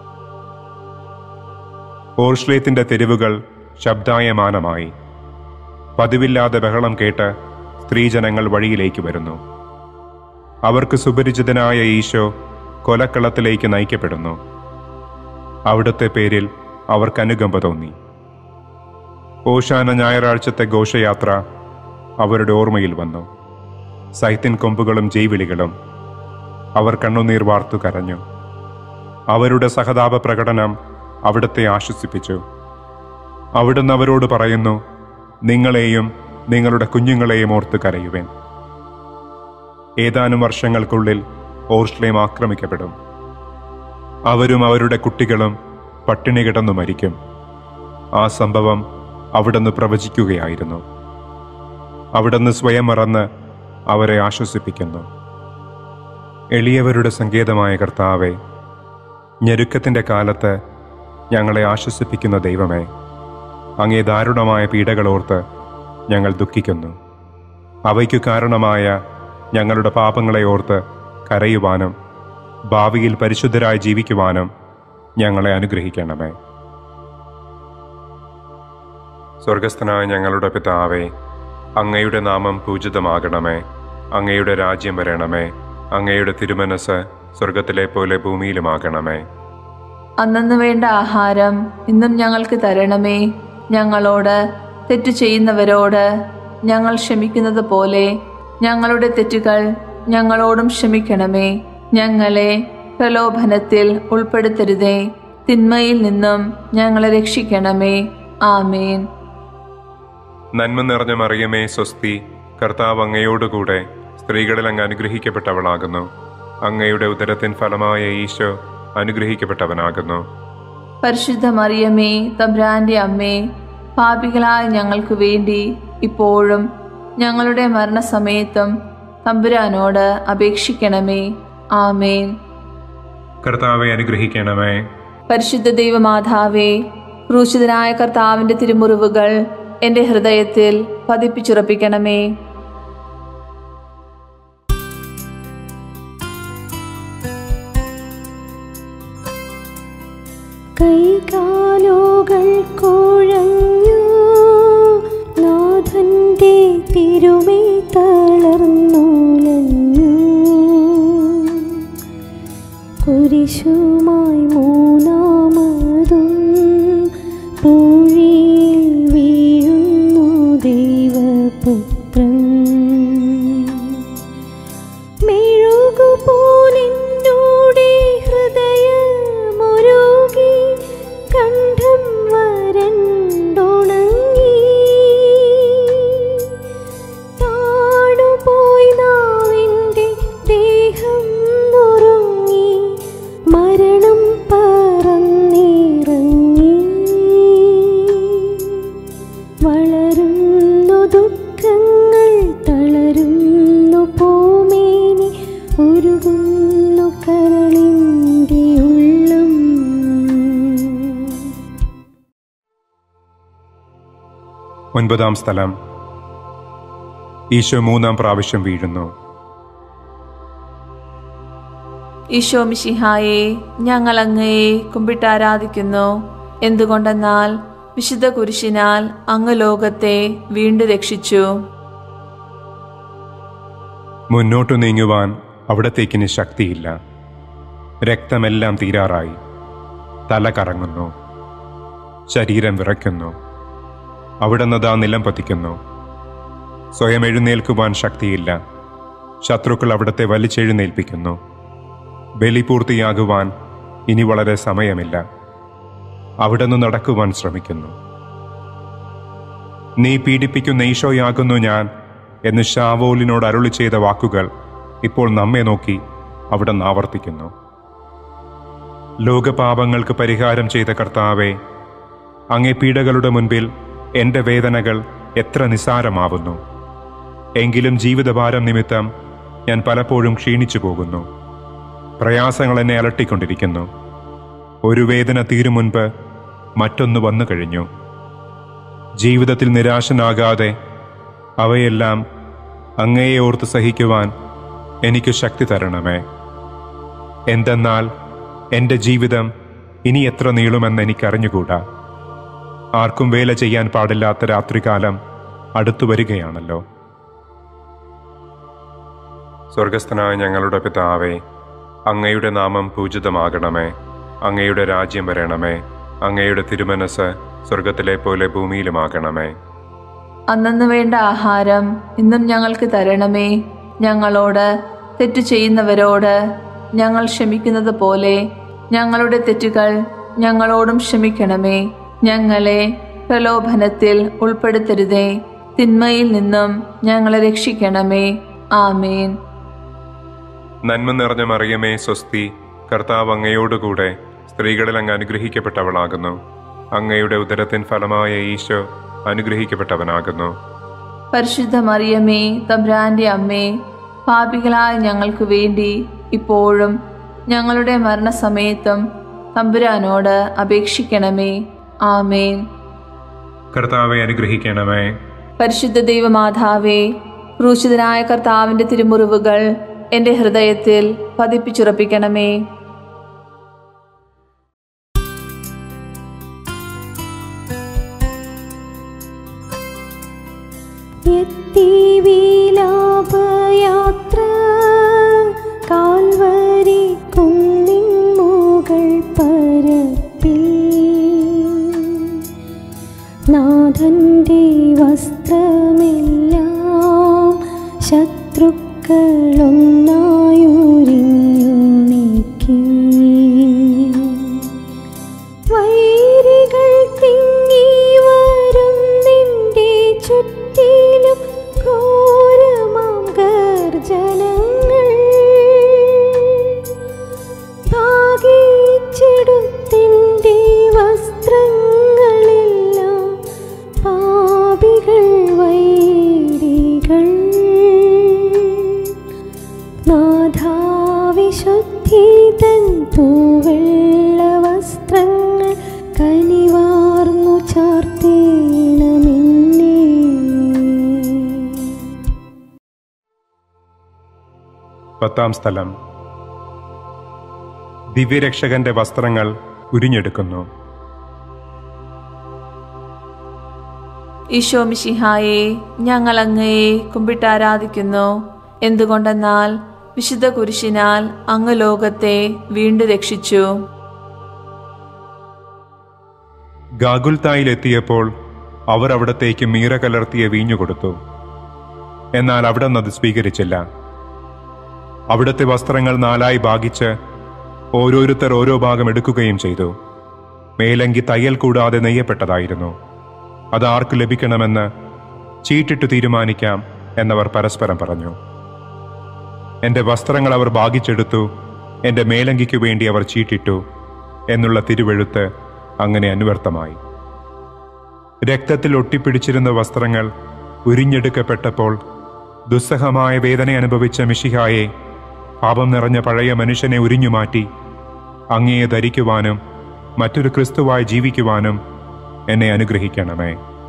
ഓർഷ്ലേത്തിന്റെ തെരുവുകൾ ശബ്ദായമാനമായി പതിവില്ലാതെ ബഹളം കേട്ട് സ്ത്രീജനങ്ങൾ വഴിയിലേക്ക് വരുന്നു അവർക്ക് സുപരിചിതനായ ഈശോ കൊലക്കളത്തിലേക്ക് നയിക്കപ്പെടുന്നു അവിടുത്തെ പേരിൽ അവർക്ക് അനുകമ്പ തോന്നി ഓശാന ഞായറാഴ്ചത്തെ ഘോഷയാത്ര അവരുടെ ഓർമ്മയിൽ വന്നു സൈത്തിൻ കൊമ്പുകളും ജൈവിളികളും അവർ കണ്ണുനീർ വാർത്തു കരഞ്ഞു അവരുടെ സഹതാപ പ്രകടനം അവിടുത്തെ ആശ്വസിപ്പിച്ചു അവിടുന്ന് അവരോട് പറയുന്നു നിങ്ങളെയും നിങ്ങളുടെ കുഞ്ഞുങ്ങളെയും ഓർത്ത് കരയുവേൻ ഏതാനും വർഷങ്ങൾക്കുള്ളിൽ ഓർഷ്ലേം ആക്രമിക്കപ്പെടും അവരും അവരുടെ കുട്ടികളും പട്ടിണി കിടന്നു മരിക്കും ആ സംഭവം അവിടുന്ന് പ്രവചിക്കുകയായിരുന്നു അവിടുന്ന് സ്വയം മറന്ന് അവരെ ആശ്വസിപ്പിക്കുന്നു എളിയവരുടെ സങ്കേതമായ കർത്താവെ ഞെരുക്കത്തിൻ്റെ കാലത്ത് ഞങ്ങളെ ആശ്വസിപ്പിക്കുന്ന ദൈവമേ അങ്ങേ ദാരുണമായ പീഡകളോർത്ത് ഞങ്ങൾ ദുഃഖിക്കുന്നു അവയ്ക്കു കാരണമായ ഞങ്ങളുടെ പാപങ്ങളെ ഓർത്ത് കരയുവാനും ഭാവിയിൽ പരിശുദ്ധരായി ജീവിക്കുവാനും ഞങ്ങളെ അനുഗ്രഹിക്കണമേ സ്വർഗസ്ഥനായ ഞങ്ങളുടെ പിതാവേ അങ്ങയുടെ നാമം പൂജിതമാകണമേ അങ്ങയുടെ രാജ്യം വരണമേ അങ്ങയുടെ തിരുമനസ് സ്വർഗത്തിലെ പോലെ ഭൂമിയിലുമാകണമേ അന്നു വേണ്ട ആഹാരം ഇന്നും ഞങ്ങൾക്ക് തരണമേ ഞങ്ങളോട് തെറ്റു ചെയ്യുന്നവരോട് ഞങ്ങൾ ക്ഷമിക്കുന്നത് പോലെ ഞങ്ങളുടെ തെറ്റുകൾ ഞങ്ങളോടും ക്ഷമിക്കണമേ ഞങ്ങളെ പ്രലോഭനത്തിൽ ഉൾപ്പെടുത്തരുതേ തിന്മയിൽ നിന്നും ഞങ്ങളെ രക്ഷിക്കണമേ ആമേൻ നന്മ നിറഞ്ഞ മറിയമേ സ്വസ്തി കർത്താവ് അങ്ങയോടുകൂടെ സ്ത്രീകളിൽ അങ്ങ് അനുഗ്രഹിക്കപ്പെട്ടവളാകുന്നു അങ്ങയുടെ ഉദരത്തിൻ ഫലമായ ഈശോ അനുഗ്രഹിക്കപ്പെട്ടവനാകുന്നു പരിശുദ്ധ മറിയമേ തബ്രാന്റെ അമ്മേ പാപികളായ ഞങ്ങൾക്ക് വേണ്ടി ഇപ്പോഴും ഞങ്ങളുടെ മരണസമയത്തും തമ്പുരാനോട് അപേക്ഷിക്കണമേ ആമേൻ കർത്താവെ അനുഗ്രഹിക്കണമേ പരിശുദ്ധ ദൈവമാതാവേ ക്രൂശിതനായ കർത്താവിന്റെ തിരുമുറിവുകൾ എൻ്റെ ഹൃദയത്തിൽ പതിപ്പിച്ചുറപ്പിക്കണമേ കൈകാലുകൾ കുഴഞ്ഞു നാഥന്റെ തിരുമൈ തളർന്നുലഞ്ഞു കുരിശുമായി മൂന്നാമതും പൂഴിയിൽ വീഴുന്നു ദൈവപുത്രൻ മെഴുകുപോലെന്നോടെ ഹൃദയമൊരുകി കണ്ഠം വരണ്ടുണങ്ങി താണുപോയി നാവിൻ്റെ ദേഹം നുറുങ്ങി മരണം പറന്നിറങ്ങി വളരുന്നു ദുഃഖങ്ങൾ തളരുന്നു പൂമേനി ഉരുകുന്നു കരളിൻ്റെ ഉള്ളം ഒൻപതാം സ്ഥലം ഈശോ മൂന്നാം പ്രാവശ്യം വീഴുന്നു ഈശോ മിശിഹായെ ഞങ്ങൾ അങ്ങയെ കുമ്പിട്ടാരാധിക്കുന്നു എന്തുകൊണ്ടെന്നാൽ വിശുദ്ധ കുരിശിനാൽ അങ്ങ് ലോകത്തെ വീണ്ടും രക്ഷിച്ചു മുന്നോട്ടു നീങ്ങുവാൻ അവിടത്തേക്കിന് ശക്തിയില്ല രക്തമെല്ലാം തീരാറായി തല കറങ്ങുന്നു ശരീരം വിറയ്ക്കുന്നു അവിടുന്ന് ദാ നിലം പതിക്കുന്നു സ്വയം എഴുന്നേൽക്കുവാൻ ശക്തിയില്ല ശത്രുക്കൾ അവിടത്തെ വലിച്ചെഴുന്നേൽപ്പിക്കുന്നു ബലി പൂർത്തിയാകുവാൻ ഇനി വളരെ സമയമില്ല അവിടുന്ന് നടക്കുവാൻ ശ്രമിക്കുന്നു നീ പീഡിപ്പിക്കുന്ന ഈശോയാകുന്നു ഞാൻ എന്ന് ഷാവോലിനോട് അരുളി ചെയ്ത വാക്കുകൾ ഇപ്പോൾ നമ്മെ നോക്കി അവിടെ ആവർത്തിക്കുന്നു ലോകപാപങ്ങൾക്ക് പരിഹാരം ചെയ്ത കർത്താവെ അങ്ങേ പീഡകളുടെ മുൻപിൽ എൻ്റെ വേദനകൾ എത്ര നിസ്സാരമാവുന്നു എങ്കിലും ജീവിതഭാരം നിമിത്തം ഞാൻ പലപ്പോഴും ക്ഷീണിച്ചു പോകുന്നു പ്രയാസങ്ങൾ എന്നെ അലട്ടിക്കൊണ്ടിരിക്കുന്നു ഒരു വേദന തീരും മുൻപ് മറ്റൊന്ന് വന്നു കഴിഞ്ഞു ജീവിതത്തിൽ നിരാശനാകാതെ അവയെല്ലാം അങ്ങയെ ഓർത്ത് സഹിക്കുവാൻ എനിക്ക് ശക്തി തരണമേ എന്തെന്നാൽ എൻ്റെ ജീവിതം ഇനി എത്ര നീളുമെന്ന് എനിക്കറിഞ്ഞുകൂടാ ആർക്കും വേല ചെയ്യാൻ പാടില്ലാത്ത രാത്രികാലം അടുത്തു വരികയാണല്ലോ സ്വർഗസ്ഥനായ ഞങ്ങളുടെ പിതാവേ അങ്ങയുടെ നാമം പൂജിതമാകണമേ അങ്ങയുടെ രാജ്യം വരണമേ അങ്ങയുടെ തിരുമനസ് സ്വർഗത്തിലെ പോലെ ഭൂമിയിലുമാകണമേ അന്നു വേണ്ട ആഹാരം ഇന്നും ഞങ്ങൾക്ക് തരണമേ ഞങ്ങളോട് തെറ്റു ചെയ്യുന്നവരോട് ഞങ്ങൾ ക്ഷമിക്കുന്നത് പോലെ ഞങ്ങളുടെ തെറ്റുകൾ ഞങ്ങളോടും ക്ഷമിക്കണമേ ഞങ്ങളെ പ്രലോഭനത്തിൽ ഉൾപ്പെടുത്തരുതേ തിന്മയിൽ നിന്നും ഞങ്ങളെ രക്ഷിക്കണമേ ആമേൻ നന്മ നിറഞ്ഞ മറിയമേ സ്വസ്തി കർത്താവ് അങ്ങയോടുകൂടെ സ്ത്രീകളിൽ അങ്ങ് അനുഗ്രഹിക്കപ്പെട്ടവളാകുന്നു അങ്ങയുടെ ഉദരത്തിൻ ഫലമായ ഈശോ അനുഗ്രഹിക്കപ്പെട്ടവനാകുന്നു പരിശുദ്ധ മറിയമേ തമ്പ്രാന്റെ അമ്മേ പാപികളായ ഞങ്ങൾക്ക് വേണ്ടി ഇപ്പോഴും ഞങ്ങളുടെ മരണസമയത്തും തമ്പുരാനോട് അപേക്ഷിക്കണമേ ആമേൻ കർത്താവെ അനുഗ്രഹിക്കണമേ പരിശുദ്ധ ദൈവമാതാവേ ക്രൂശിതനായ കർത്താവിന്റെ തിരുമുറിവുകൾ എന്റെ ഹൃദയത്തിൽ പതിപ്പിച്ചുറപ്പിക്കണമേ എത്തി വിലാപയാത്ര കാൽവരി കുന്നിൻ മുകൾ പരപ്പിൽ നാഥന്റെ വസ്ത്രമെല്ലാം ശത്രുക്കളൊന്നായുരിഞ്ഞു നീക്കി വൈരികൾ തിങ്ങി വരും നിന്റെ ചുറ്റിലും ഘോരമാം ഗർജനങ്ങൾ ഭാഗിച്ചെടുത്തിൻ്റെ വസ്ത്രങ്ങളെല്ലാം പാപികൾ വൈരികൾ നാഥാവിശുദ്ധി തൻ തൂവെള്ള വസ്ത്രങ്ങൾ കനിവാർന്നു ചാർത്തേണമെന്നേ പത്താം സ്ഥലം ദിവ്യരക്ഷകന്റെ വസ്ത്രങ്ങൾ ഉരിഞ്ഞെടുക്കുന്നു ഈശോ മിശിഹായെ ഞങ്ങൾ അങ്ങയെ കുമ്പിട്ടാരാധിക്കുന്നു എന്തുകൊണ്ടെന്നാൽ വിശുദ്ധ കുരിശിനാൽ അങ്ങ് ലോകത്തെ വീണ്ടും രക്ഷിച്ചു ഗാഗുൽത്തായിലെത്തിയപ്പോൾ അവർ അവിടത്തേക്ക് മീറ കലർത്തിയ വീഞ്ഞു കൊടുത്തു എന്നാൽ അവിടെ നിന്ന് അത് സ്വീകരിച്ചില്ല അവിടുത്തെ വസ്ത്രങ്ങൾ നാലായി ഭാഗിച്ച് ഓരോരുത്തർ ഓരോ ഭാഗം എടുക്കുകയും ചെയ്തു മേലങ്കി തയ്യൽ കൂടാതെ നെയ്യപ്പെട്ടതായിരുന്നു അത് ആർക്ക് ലഭിക്കണമെന്ന് ചീട്ടിട്ട് തീരുമാനിക്കാം എന്നവർ പരസ്പരം പറഞ്ഞു എന്റെ വസ്ത്രങ്ങൾ അവർ ഭാഗിച്ചെടുത്തു എന്റെ മേലങ്കിക്കു വേണ്ടി അവർ ചീട്ടിട്ടു എന്നുള്ള തിരുവെഴുത്ത് അങ്ങനെ അനുവർത്തമായി രക്തത്തിൽ ഒട്ടിപ്പിടിച്ചിരുന്ന വസ്ത്രങ്ങൾ ഉരിഞ്ഞെടുക്കപ്പെട്ടപ്പോൾ ദുസ്സഹമായ വേദന അനുഭവിച്ച മിഷിഹായെ പാപം നിറഞ്ഞ പഴയ മനുഷ്യനെ ഉരിഞ്ഞുമാറ്റി അങ്ങയെ ധരിക്കുവാനും മറ്റൊരു ക്രിസ്തുവായി ജീവിക്കുവാനും എന്നെ അനുഗ്രഹിക്കണമേ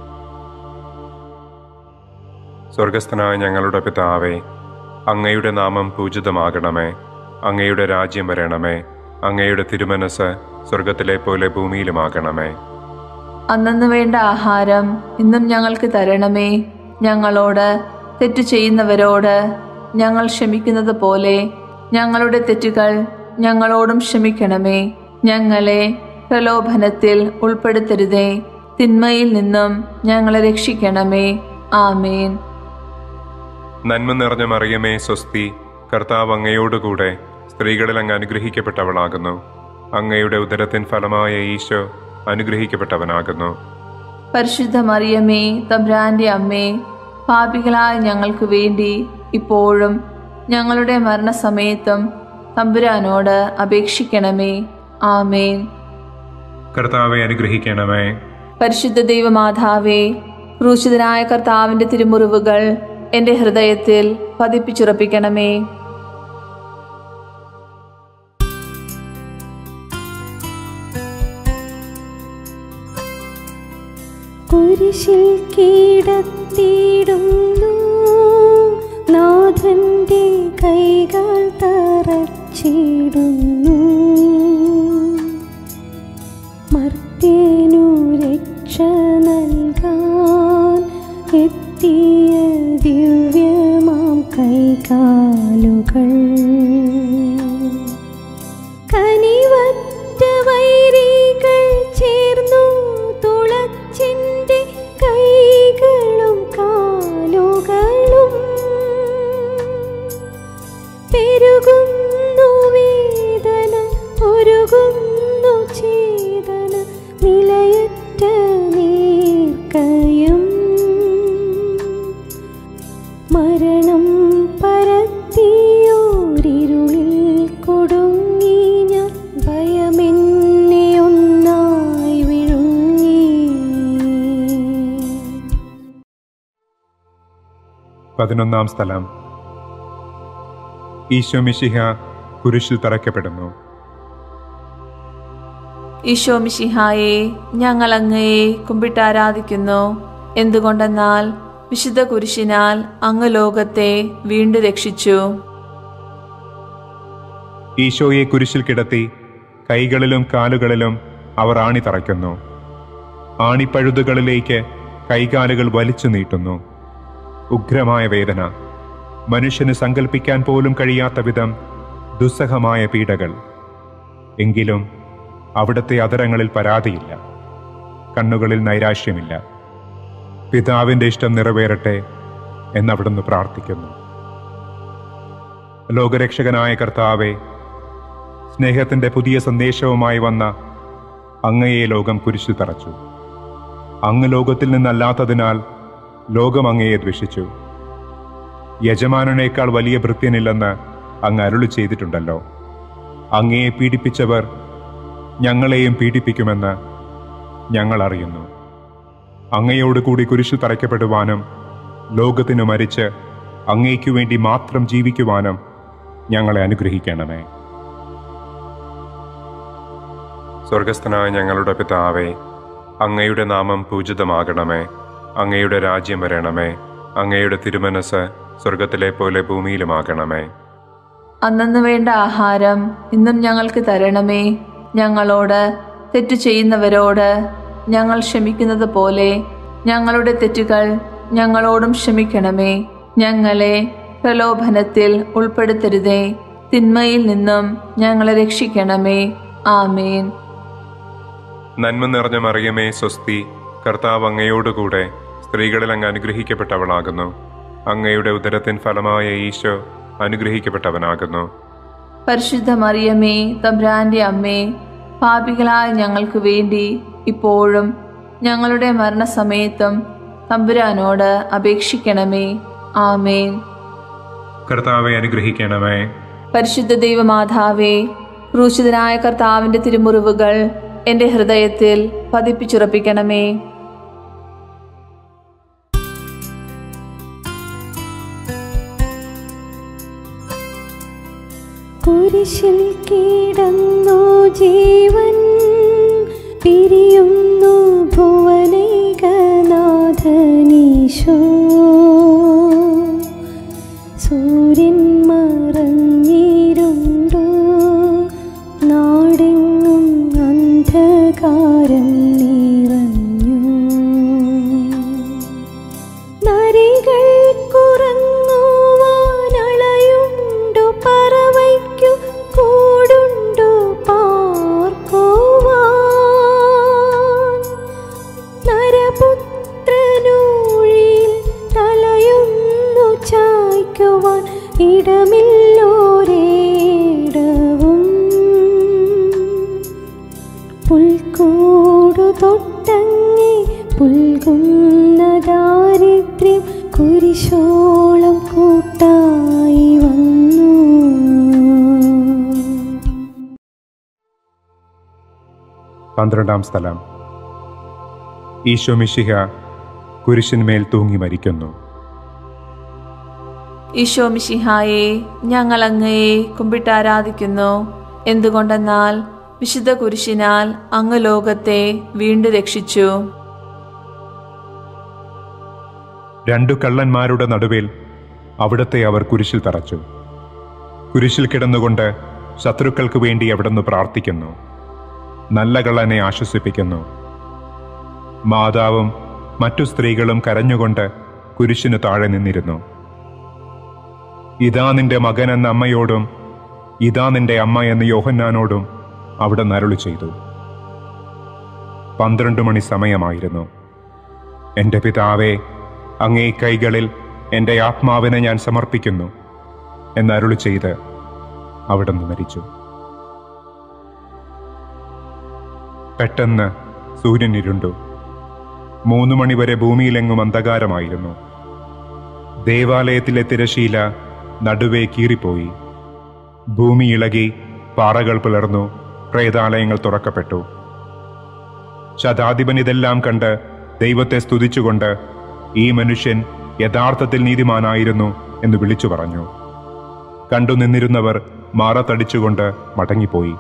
സ്വർഗസ്ഥനായ ഞങ്ങളുടെ പിതാവേ അങ്ങയുടെ നാമം പൂജിതമാകണമേ അങ്ങയുടെ രാജ്യം വരണമേ അങ്ങയുടെ തിരുമനസ് സ്വർഗത്തിലെ പോലെ ഭൂമിയിലുമാകണമേ അന്നു വേണ്ട ആഹാരം ഇന്നും ഞങ്ങൾക്ക് തരണമേ ഞങ്ങളോട് തെറ്റു ചെയ്യുന്നവരോട് ഞങ്ങൾ ക്ഷമിക്കുന്നത് പോലെ ഞങ്ങളുടെ തെറ്റുകൾ ഞങ്ങളോടും ക്ഷമിക്കണമേ ഞങ്ങളെ പ്രലോഭനത്തിൽ ഉൾപ്പെടുത്തരുതേ തിന്മയിൽ നിന്നും ഞങ്ങളെ രക്ഷിക്കണമേ ആമേൻ നന്മ നിറഞ്ഞ മറിയമേ സ്വസ്തി കർത്താവ് അങ്ങയോടുകൂടെ സ്ത്രീകളിൽ അങ്ങ് അനുഗ്രഹിക്കപ്പെട്ടവളാകുന്നു അങ്ങയുടെ ഉദരത്തിൻ ഫലമായ ഈശോ അനുഗ്രഹിക്കപ്പെട്ടവനാകുന്നു പരിശുദ്ധ മറിയമേ തബ്രാന്റെ അമ്മേ പാപികളായ ഞങ്ങൾക്ക് വേണ്ടി ഇപ്പോഴും ഞങ്ങളുടെ മരണസമയത്തും തമ്പുരാനോട് അപേക്ഷിക്കണമേ ആമേൻ കർത്താവെ അനുഗ്രഹിക്കണമേ പരിശുദ്ധ ദൈവമാതാവേ ക്രൂശിതനായ കർത്താവിന്റെ തിരുമുറിവുകൾ എൻ്റെ ഹൃദയത്തിൽ പതിപ്പിച്ചുറപ്പിക്കണമേ കുരിശിൽ കീടത്തിടുന്നു നാഥന്റെ കൈകൾ തറച്ചിടുന്നു മർത്യനു രക്ഷ നൽകാൻ എത്തിയ ദിവ്യമാം കൈകാലുകൾ കനിവറ്റ വൈരികൾ ചേർന്നു തുളച്ചിൻ്റെ കൈകളും കാലുകളും പെരുകുന്നു വേദന ഒരുകുന്നു ചേതന നിലയറ്റ നീർക്കയും മരണം പരത്തിയോരിരുളിൽ കൊടുങ്ങി ഞാൻ ഭയമെന്നെ ഒന്നായി വിഴുങ്ങി പതിനൊന്നാം സ്ഥലം ഈശോ മിശിഹ കുരിശിൽ തറയ്ക്കപ്പെടുന്നു ഈശോ മിശിഹായെ ഞങ്ങൾ അങ്ങയെ കുമ്പിട്ട് ആരാധിക്കുന്നു എന്തുകൊണ്ടെന്നാൽ വിശുദ്ധ കുരിശിനാൽ അങ്ങ് ലോകത്തെ വീണ്ടും രക്ഷിച്ചു ഈശോയെ കുരിശിൽ കിടത്തി കൈകളിലും കാലുകളിലും അവർ ആണി തറയ്ക്കുന്നു ആണിപ്പഴുതുകളിലേക്ക് കൈകാലുകൾ വലിച്ചു നീട്ടുന്നു ഉഗ്രമായ വേദന മനുഷ്യന് സങ്കല്പിക്കാൻ പോലും കഴിയാത്ത വിധം ദുസ്സഹമായ പീഡകൾ എങ്കിലും അവിടുത്തെ അതരങ്ങളിൽ പരാതിയില്ല കണ്ണുകളിൽ നൈരാശ്യമില്ല പിതാവിന്റെ ഇഷ്ടം നിറവേറട്ടെ എന്നവിടുന്ന് പ്രാർത്ഥിക്കുന്നു ലോകരക്ഷകനായ കർത്താവെ സ്നേഹത്തിന്റെ പുതിയ സന്ദേശവുമായി വന്ന അങ്ങയെ ലോകം കുരിശിൽ തറച്ചു അങ്ങ് ലോകത്തിൽ നിന്നല്ലാത്തതിനാൽ ലോകം അങ്ങയെ ദ്വേഷിച്ചു യജമാനനേക്കാൾ വലിയ ഭൃത്യനില്ലെന്ന് അങ്ങ് അരുളി ചെയ്തിട്ടുണ്ടല്ലോ അങ്ങയെ പീഡിപ്പിച്ചവർ ഞങ്ങളെയും പീഡിപ്പിക്കുമെന്ന് ഞങ്ങൾ അറിയുന്നു അങ്ങയോട് കൂടി കുരിശു തറയ്ക്കപ്പെടുവാനും ലോകത്തിനു മരിച്ച് അങ്ങയ്ക്കു വേണ്ടി മാത്രം ജീവിക്കുവാനും ഞങ്ങളെ അനുഗ്രഹിക്കണമേ സ്വർഗസ്ഥനായ ഞങ്ങളുടെ പിതാവേ അങ്ങയുടെ നാമം പൂജിതമാകണമേ അങ്ങയുടെ രാജ്യം വരണമേ അങ്ങയുടെ തിരുമനസ് സ്വർഗത്തിലെ പോലെ ഭൂമിയിലുമാകണമേ അന്നന്ന് വേണ്ട ആഹാരം ഇന്നും ഞങ്ങൾക്ക് തരണമേ ഞങ്ങളോട് തെറ്റു ചെയ്യുന്നവരോട് ഞങ്ങൾ ക്ഷമിക്കുന്നത് പോലെ ഞങ്ങളുടെ തെറ്റുകൾ ഞങ്ങളോടും ക്ഷമിക്കണമേ ഞങ്ങളെ പ്രലോഭനത്തിൽ ഉൾപ്പെടുത്തരുതേ തിന്മയിൽ നിന്നും ഞങ്ങളെ രക്ഷിക്കണമേ ആമേൻ നന്മ നിറഞ്ഞ മറിയമേ സ്വസ്തി കർത്താവ് അങ്ങയോടുകൂടെ സ്ത്രീകളിൽ അങ്ങ് അനുഗ്രഹിക്കപ്പെട്ടവളാകുന്നു അങ്ങയുടെ ഉദരത്തിൻ ഫലമായ ഈശോ അനുഗ്രഹിക്കപ്പെട്ടവനാകുന്നു പരിശുദ്ധ മറിയമേ തബ്രാന്റെ അമ്മേ പാപികളായ ഞങ്ങൾക്ക് വേണ്ടി ഇപ്പോഴും ഞങ്ങളുടെ മരണസമയത്തും തമ്പുരാനോട് അപേക്ഷിക്കണമേ ആമേൻ കർത്താവെ അനുഗ്രഹിക്കണമേ പരിശുദ്ധ ദൈവമാതാവേ ക്രൂശിതനായ കർത്താവിന്റെ തിരുമുറിവുകൾ എൻ്റെ ഹൃദയത്തിൽ പതിപ്പിച്ചുറപ്പിക്കണമേ കുരിശിൽ കിടന്നു ജീവൻ പിരിയുന്നു ഭുവനൈകനാഥനീശോ സൂര്യൻ മറഞ്ഞിരുണ്ടു നാടെങ്ങും അന്ധകാരം നിറഞ്ഞു നരികൾ കുറങ്ങുവാനളയുണ്ടു പറവയ്ക്കു കൂടുണ്ടു പാർക്കുവാൻ നരപുത്രനൂഴിൽ തലയൊന്നു ചായ്ക്കുവാൻ ഇടമില്ലോരേടവും പുൽക്കൂടു തൊട്ടങ്ങി പുൽകുന്ന ദാരിദ്ര്യം കുരിശോളം കൂട്ടായി വന്നു പന്ത്രണ്ടാം സ്ഥലം ഈശോ മിശിഹ കുരിശിന്മേൽ തൂങ്ങി മരിക്കുന്നു ഈശോ മിശിഹായെ ഞങ്ങൾ അങ്ങയെ കുമ്പിട്ടാരാധിക്കുന്നു എന്തുകൊണ്ടെന്നാൽ വിശുദ്ധ കുരിശിനാൽ അങ്ങ് ലോകത്തെ വീണ്ടും രക്ഷിച്ചു രണ്ടു കള്ളന്മാരുടെ നടുവിൽ അവിടത്തെ അവർ കുരിശിൽ തറച്ചു കുരിശിൽ കിടന്നുകൊണ്ട് ശത്രുക്കൾക്ക് വേണ്ടി അവിടുന്ന് പ്രാർത്ഥിക്കുന്നു നല്ല കള്ളനെ ആശ്വസിപ്പിക്കുന്നു മാതാവും മറ്റു സ്ത്രീകളും കരഞ്ഞുകൊണ്ട് കുരിശിനു താഴെ നിന്നിരുന്നു ഇതാ നിന്റെ മകൻ എന്ന അമ്മയോടും ഇതാ നിന്റെ അമ്മ എന്ന് യോഹന്നാനോടും അവിടെ നരുളി ചെയ്തു പന്ത്രണ്ട് മണി സമയമായിരുന്നു എൻ്റെ പിതാവേ അങ്ങേ കൈകളിൽ എൻ്റെ ആത്മാവിനെ ഞാൻ സമർപ്പിക്കുന്നു എന്നരുളി ചെയ്ത് അവിടുന്ന് മരിച്ചു പെട്ടെന്ന് സൂര്യൻ ഇരുണ്ടു മൂന്ന് മണിവരെ ഭൂമിയിലെങ്ങും അന്ധകാരമായിരുന്നു ദേവാലയത്തിലെ തിരശീല നടുവേ കീറിപ്പോയി ഭൂമി ഇളകി പാറകൾ പിളർന്നു പ്രേതാലയങ്ങൾ തുറക്കപ്പെട്ടു ശതാധിപൻ ഇതെല്ലാം കണ്ട് ദൈവത്തെ സ്തുതിച്ചുകൊണ്ട് ഈ മനുഷ്യൻ യഥാർത്ഥത്തിൽ നീതിമാനായിരുന്നു എന്ന് വിളിച്ചു പറഞ്ഞു കണ്ടു നിന്നിരുന്നവർ മാറത്തടിച്ചുകൊണ്ട് മടങ്ങിപ്പോയി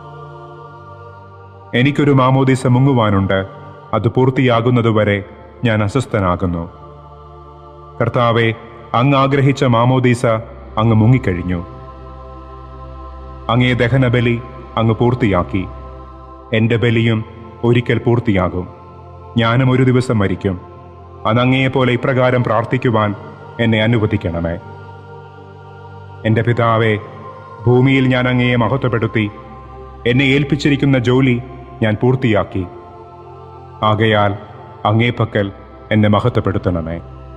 എനിക്കൊരു മാമോദീസ മുങ്ങുവാനുണ്ട് അത് പൂർത്തിയാകുന്നതുവരെ ഞാൻ അസ്വസ്ഥനാകുന്നു കർത്താവെ അങ്ങ് ആഗ്രഹിച്ച മാമോദീസ അങ്ങ് മുങ്ങിക്കഴിഞ്ഞു അങ്ങേ ദഹനബലി അങ്ങ് പൂർത്തിയാക്കി എൻ്റെ ബലിയും ഒരിക്കൽ പൂർത്തിയാകും ഞാനും ഒരു ദിവസം മരിക്കും അതങ്ങയെപ്പോലെ ഇപ്രകാരം പ്രാർത്ഥിക്കുവാൻ എന്നെ അനുവദിക്കണമേ എൻ്റെ പിതാവേ ഭൂമിയിൽ ഞാൻ അങ്ങയെ മഹത്വപ്പെടുത്തി എന്നെ ഏൽപ്പിച്ചിരിക്കുന്ന ജോലി ഞാൻ പൂർത്തിയാക്കി ആകയാൽ അങ്ങേ പക്കൽ എന്നെ മഹത്വപ്പെടുത്തണമേ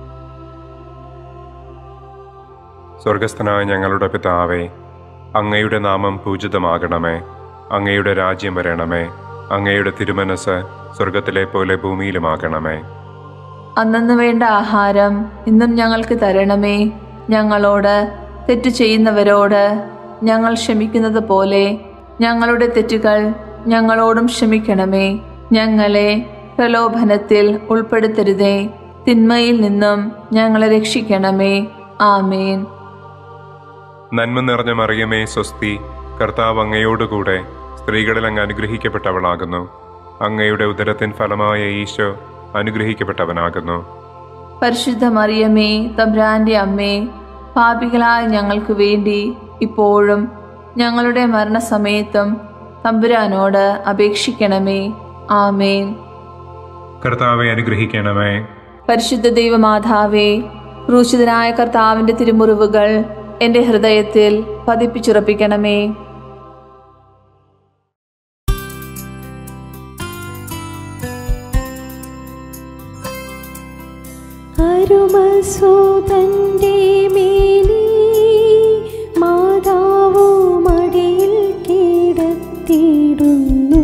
സ്വർഗസ്ഥനായ ഞങ്ങളുടെ പിതാവേ അങ്ങയുടെ നാമം പൂജിതമാകണമേ അങ്ങയുടെ രാജ്യം വരണമേ അങ്ങയുടെ തിരുമനസ് സ്വർഗത്തിലെ പോലെ ഭൂമിയിലുമാകണമേ അന്നു വേണ്ട ആഹാരം ഇന്നും ഞങ്ങൾക്ക് തരണമേ ഞങ്ങളോട് തെറ്റ് ചെയ്യുന്നവരോട് ഞങ്ങൾ ക്ഷമിക്കുന്നത് പോലെ ഞങ്ങളുടെ തെറ്റുകൾ ഞങ്ങളോടും ക്ഷമിക്കണമേ ഞങ്ങളെ പ്രലോഭനത്തിൽ ഉൾപ്പെടുത്തരുതേ തിന്മയിൽ നിന്നും ഞങ്ങളെ രക്ഷിക്കണമേ ആമേൻ നന്മ നിറഞ്ഞ മറിയമേ സ്വസ്തി കർത്താവ് അങ്ങയോടുകൂടെ സ്ത്രീകളിൽ അങ്ങ് അനുഗ്രഹിക്കപ്പെട്ടവളാകുന്നു അങ്ങയുടെ ഉദരത്തിൻ ഫലമായ ഈശോ അനുഗ്രഹിക്കപ്പെട്ടവനാകുന്നു പരിശുദ്ധ മറിയമേ തബ്രാന്റെ അമ്മേ പാപികളായ ഞങ്ങൾക്ക് വേണ്ടി ഇപ്പോഴും ഞങ്ങളുടെ മരണസമയത്തും തമ്പുരാനോട് അപേക്ഷിക്കണമേ ആമേൻ കർത്താവെ അനുഗ്രഹിക്കണമേ പരിശുദ്ധ ദൈവമാതാവേ ക്രൂശിതനായ കർത്താവിന്റെ തിരുമുറിവുകൾ എൻ്റെ ഹൃദയത്തിൽ പതിപ്പിച്ചുറപ്പിക്കണമേ അരുമസൂതന്റെ മേലി മാതാവു മടിയിൽ കിടത്തിയിടുന്നു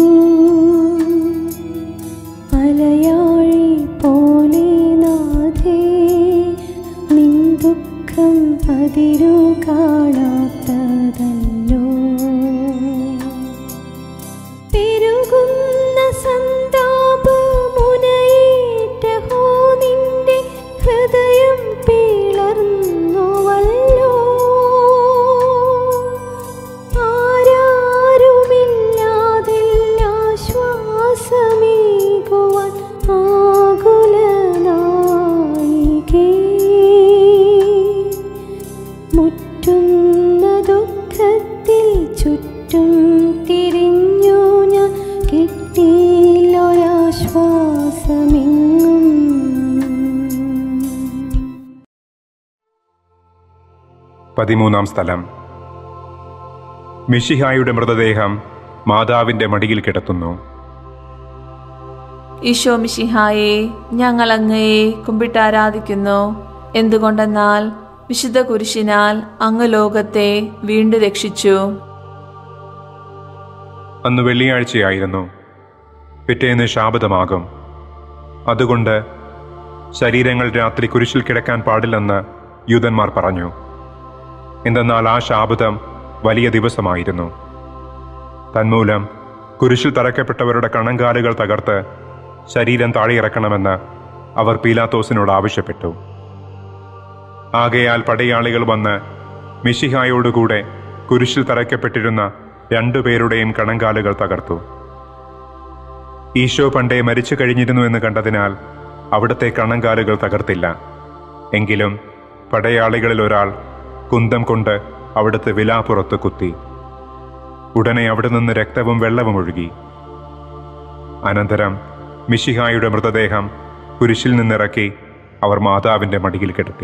അലയാഴി പോലെ നാഥേ നിൻ ദുഃഖം അതിരു കാണാത്തതല്ലോ പെരുകുന്ന സന്താപമുനയേറ്റഹോ നിന്റെ ഹൃദയം പിളർന്നുവല്ലോ ആരാരുമില്ലാതില്ലാശ്വാസമേകുവാൻ ആകുലനായികേ മുറ്റുന്ന ദുഃഖത്തിൽ ചുറ്റും തിരിഞ്ഞു ഞാൻ കിട്ടിയില്ലൊരാശ്വാസമെങ്ങും പതിമൂന്നാം സ്ഥലം മിഷിഹായുടെ മൃതദേഹം മാതാവിന്റെ മടിയിൽ കിടത്തുന്നു ഈശോ മിശിഹായെ ഞങ്ങൾ അങ്ങയെ കുമ്പിട്ടാരാധിക്കുന്നു എന്തുകൊണ്ടെന്നാൽ വിശുദ്ധ കുരിശിനാൽ അങ്ങ് ലോകത്തെ വീണ്ടും രക്ഷിച്ചു അന്ന് വെള്ളിയാഴ്ചയായിരുന്നു പിറ്റേന്ന് ശാബദമാകും അതുകൊണ്ട് ശരീരങ്ങൾ രാത്രി കുരിശിൽ കിടക്കാൻ പാടില്ലെന്ന് യൂതന്മാർ പറഞ്ഞു എന്തെന്നാൽ ആ ശാബദം വലിയ ദിവസമായിരുന്നു തന്മൂലം കുരിശിൽ തറയ്ക്കപ്പെട്ടവരുടെ കണങ്കാലുകൾ തകർത്ത് ശരീരം താഴെയിറക്കണമെന്ന് അവർ പീലാത്തോസിനോട് ആവശ്യപ്പെട്ടു ആകയാൽ പടയാളികൾ വന്ന് മിഷിഹായോടുകൂടെ കുരിശിൽ തറയ്ക്കപ്പെട്ടിരുന്ന രണ്ടുപേരുടെയും കണങ്കാലുകൾ തകർത്തു ഈശോ പണ്ടേ മരിച്ചു കഴിഞ്ഞിരുന്നു എന്ന് കണ്ടതിനാൽ അവിടുത്തെ കണങ്കാലുകൾ തകർത്തില്ല എങ്കിലും പടയാളികളിൽ ഒരാൾ കുന്തം കൊണ്ട് അവിടുത്തെ വിലാപ്പുറത്ത് കുത്തി ഉടനെ അവിടെ നിന്ന് രക്തവും വെള്ളവും ഒഴുകി അനന്തരം മിഷിഹായുടെ മൃതദേഹം കുരിശിൽ നിന്നിറക്കി അവർ മാതാവിന്റെ മടിയിൽ കിടത്തി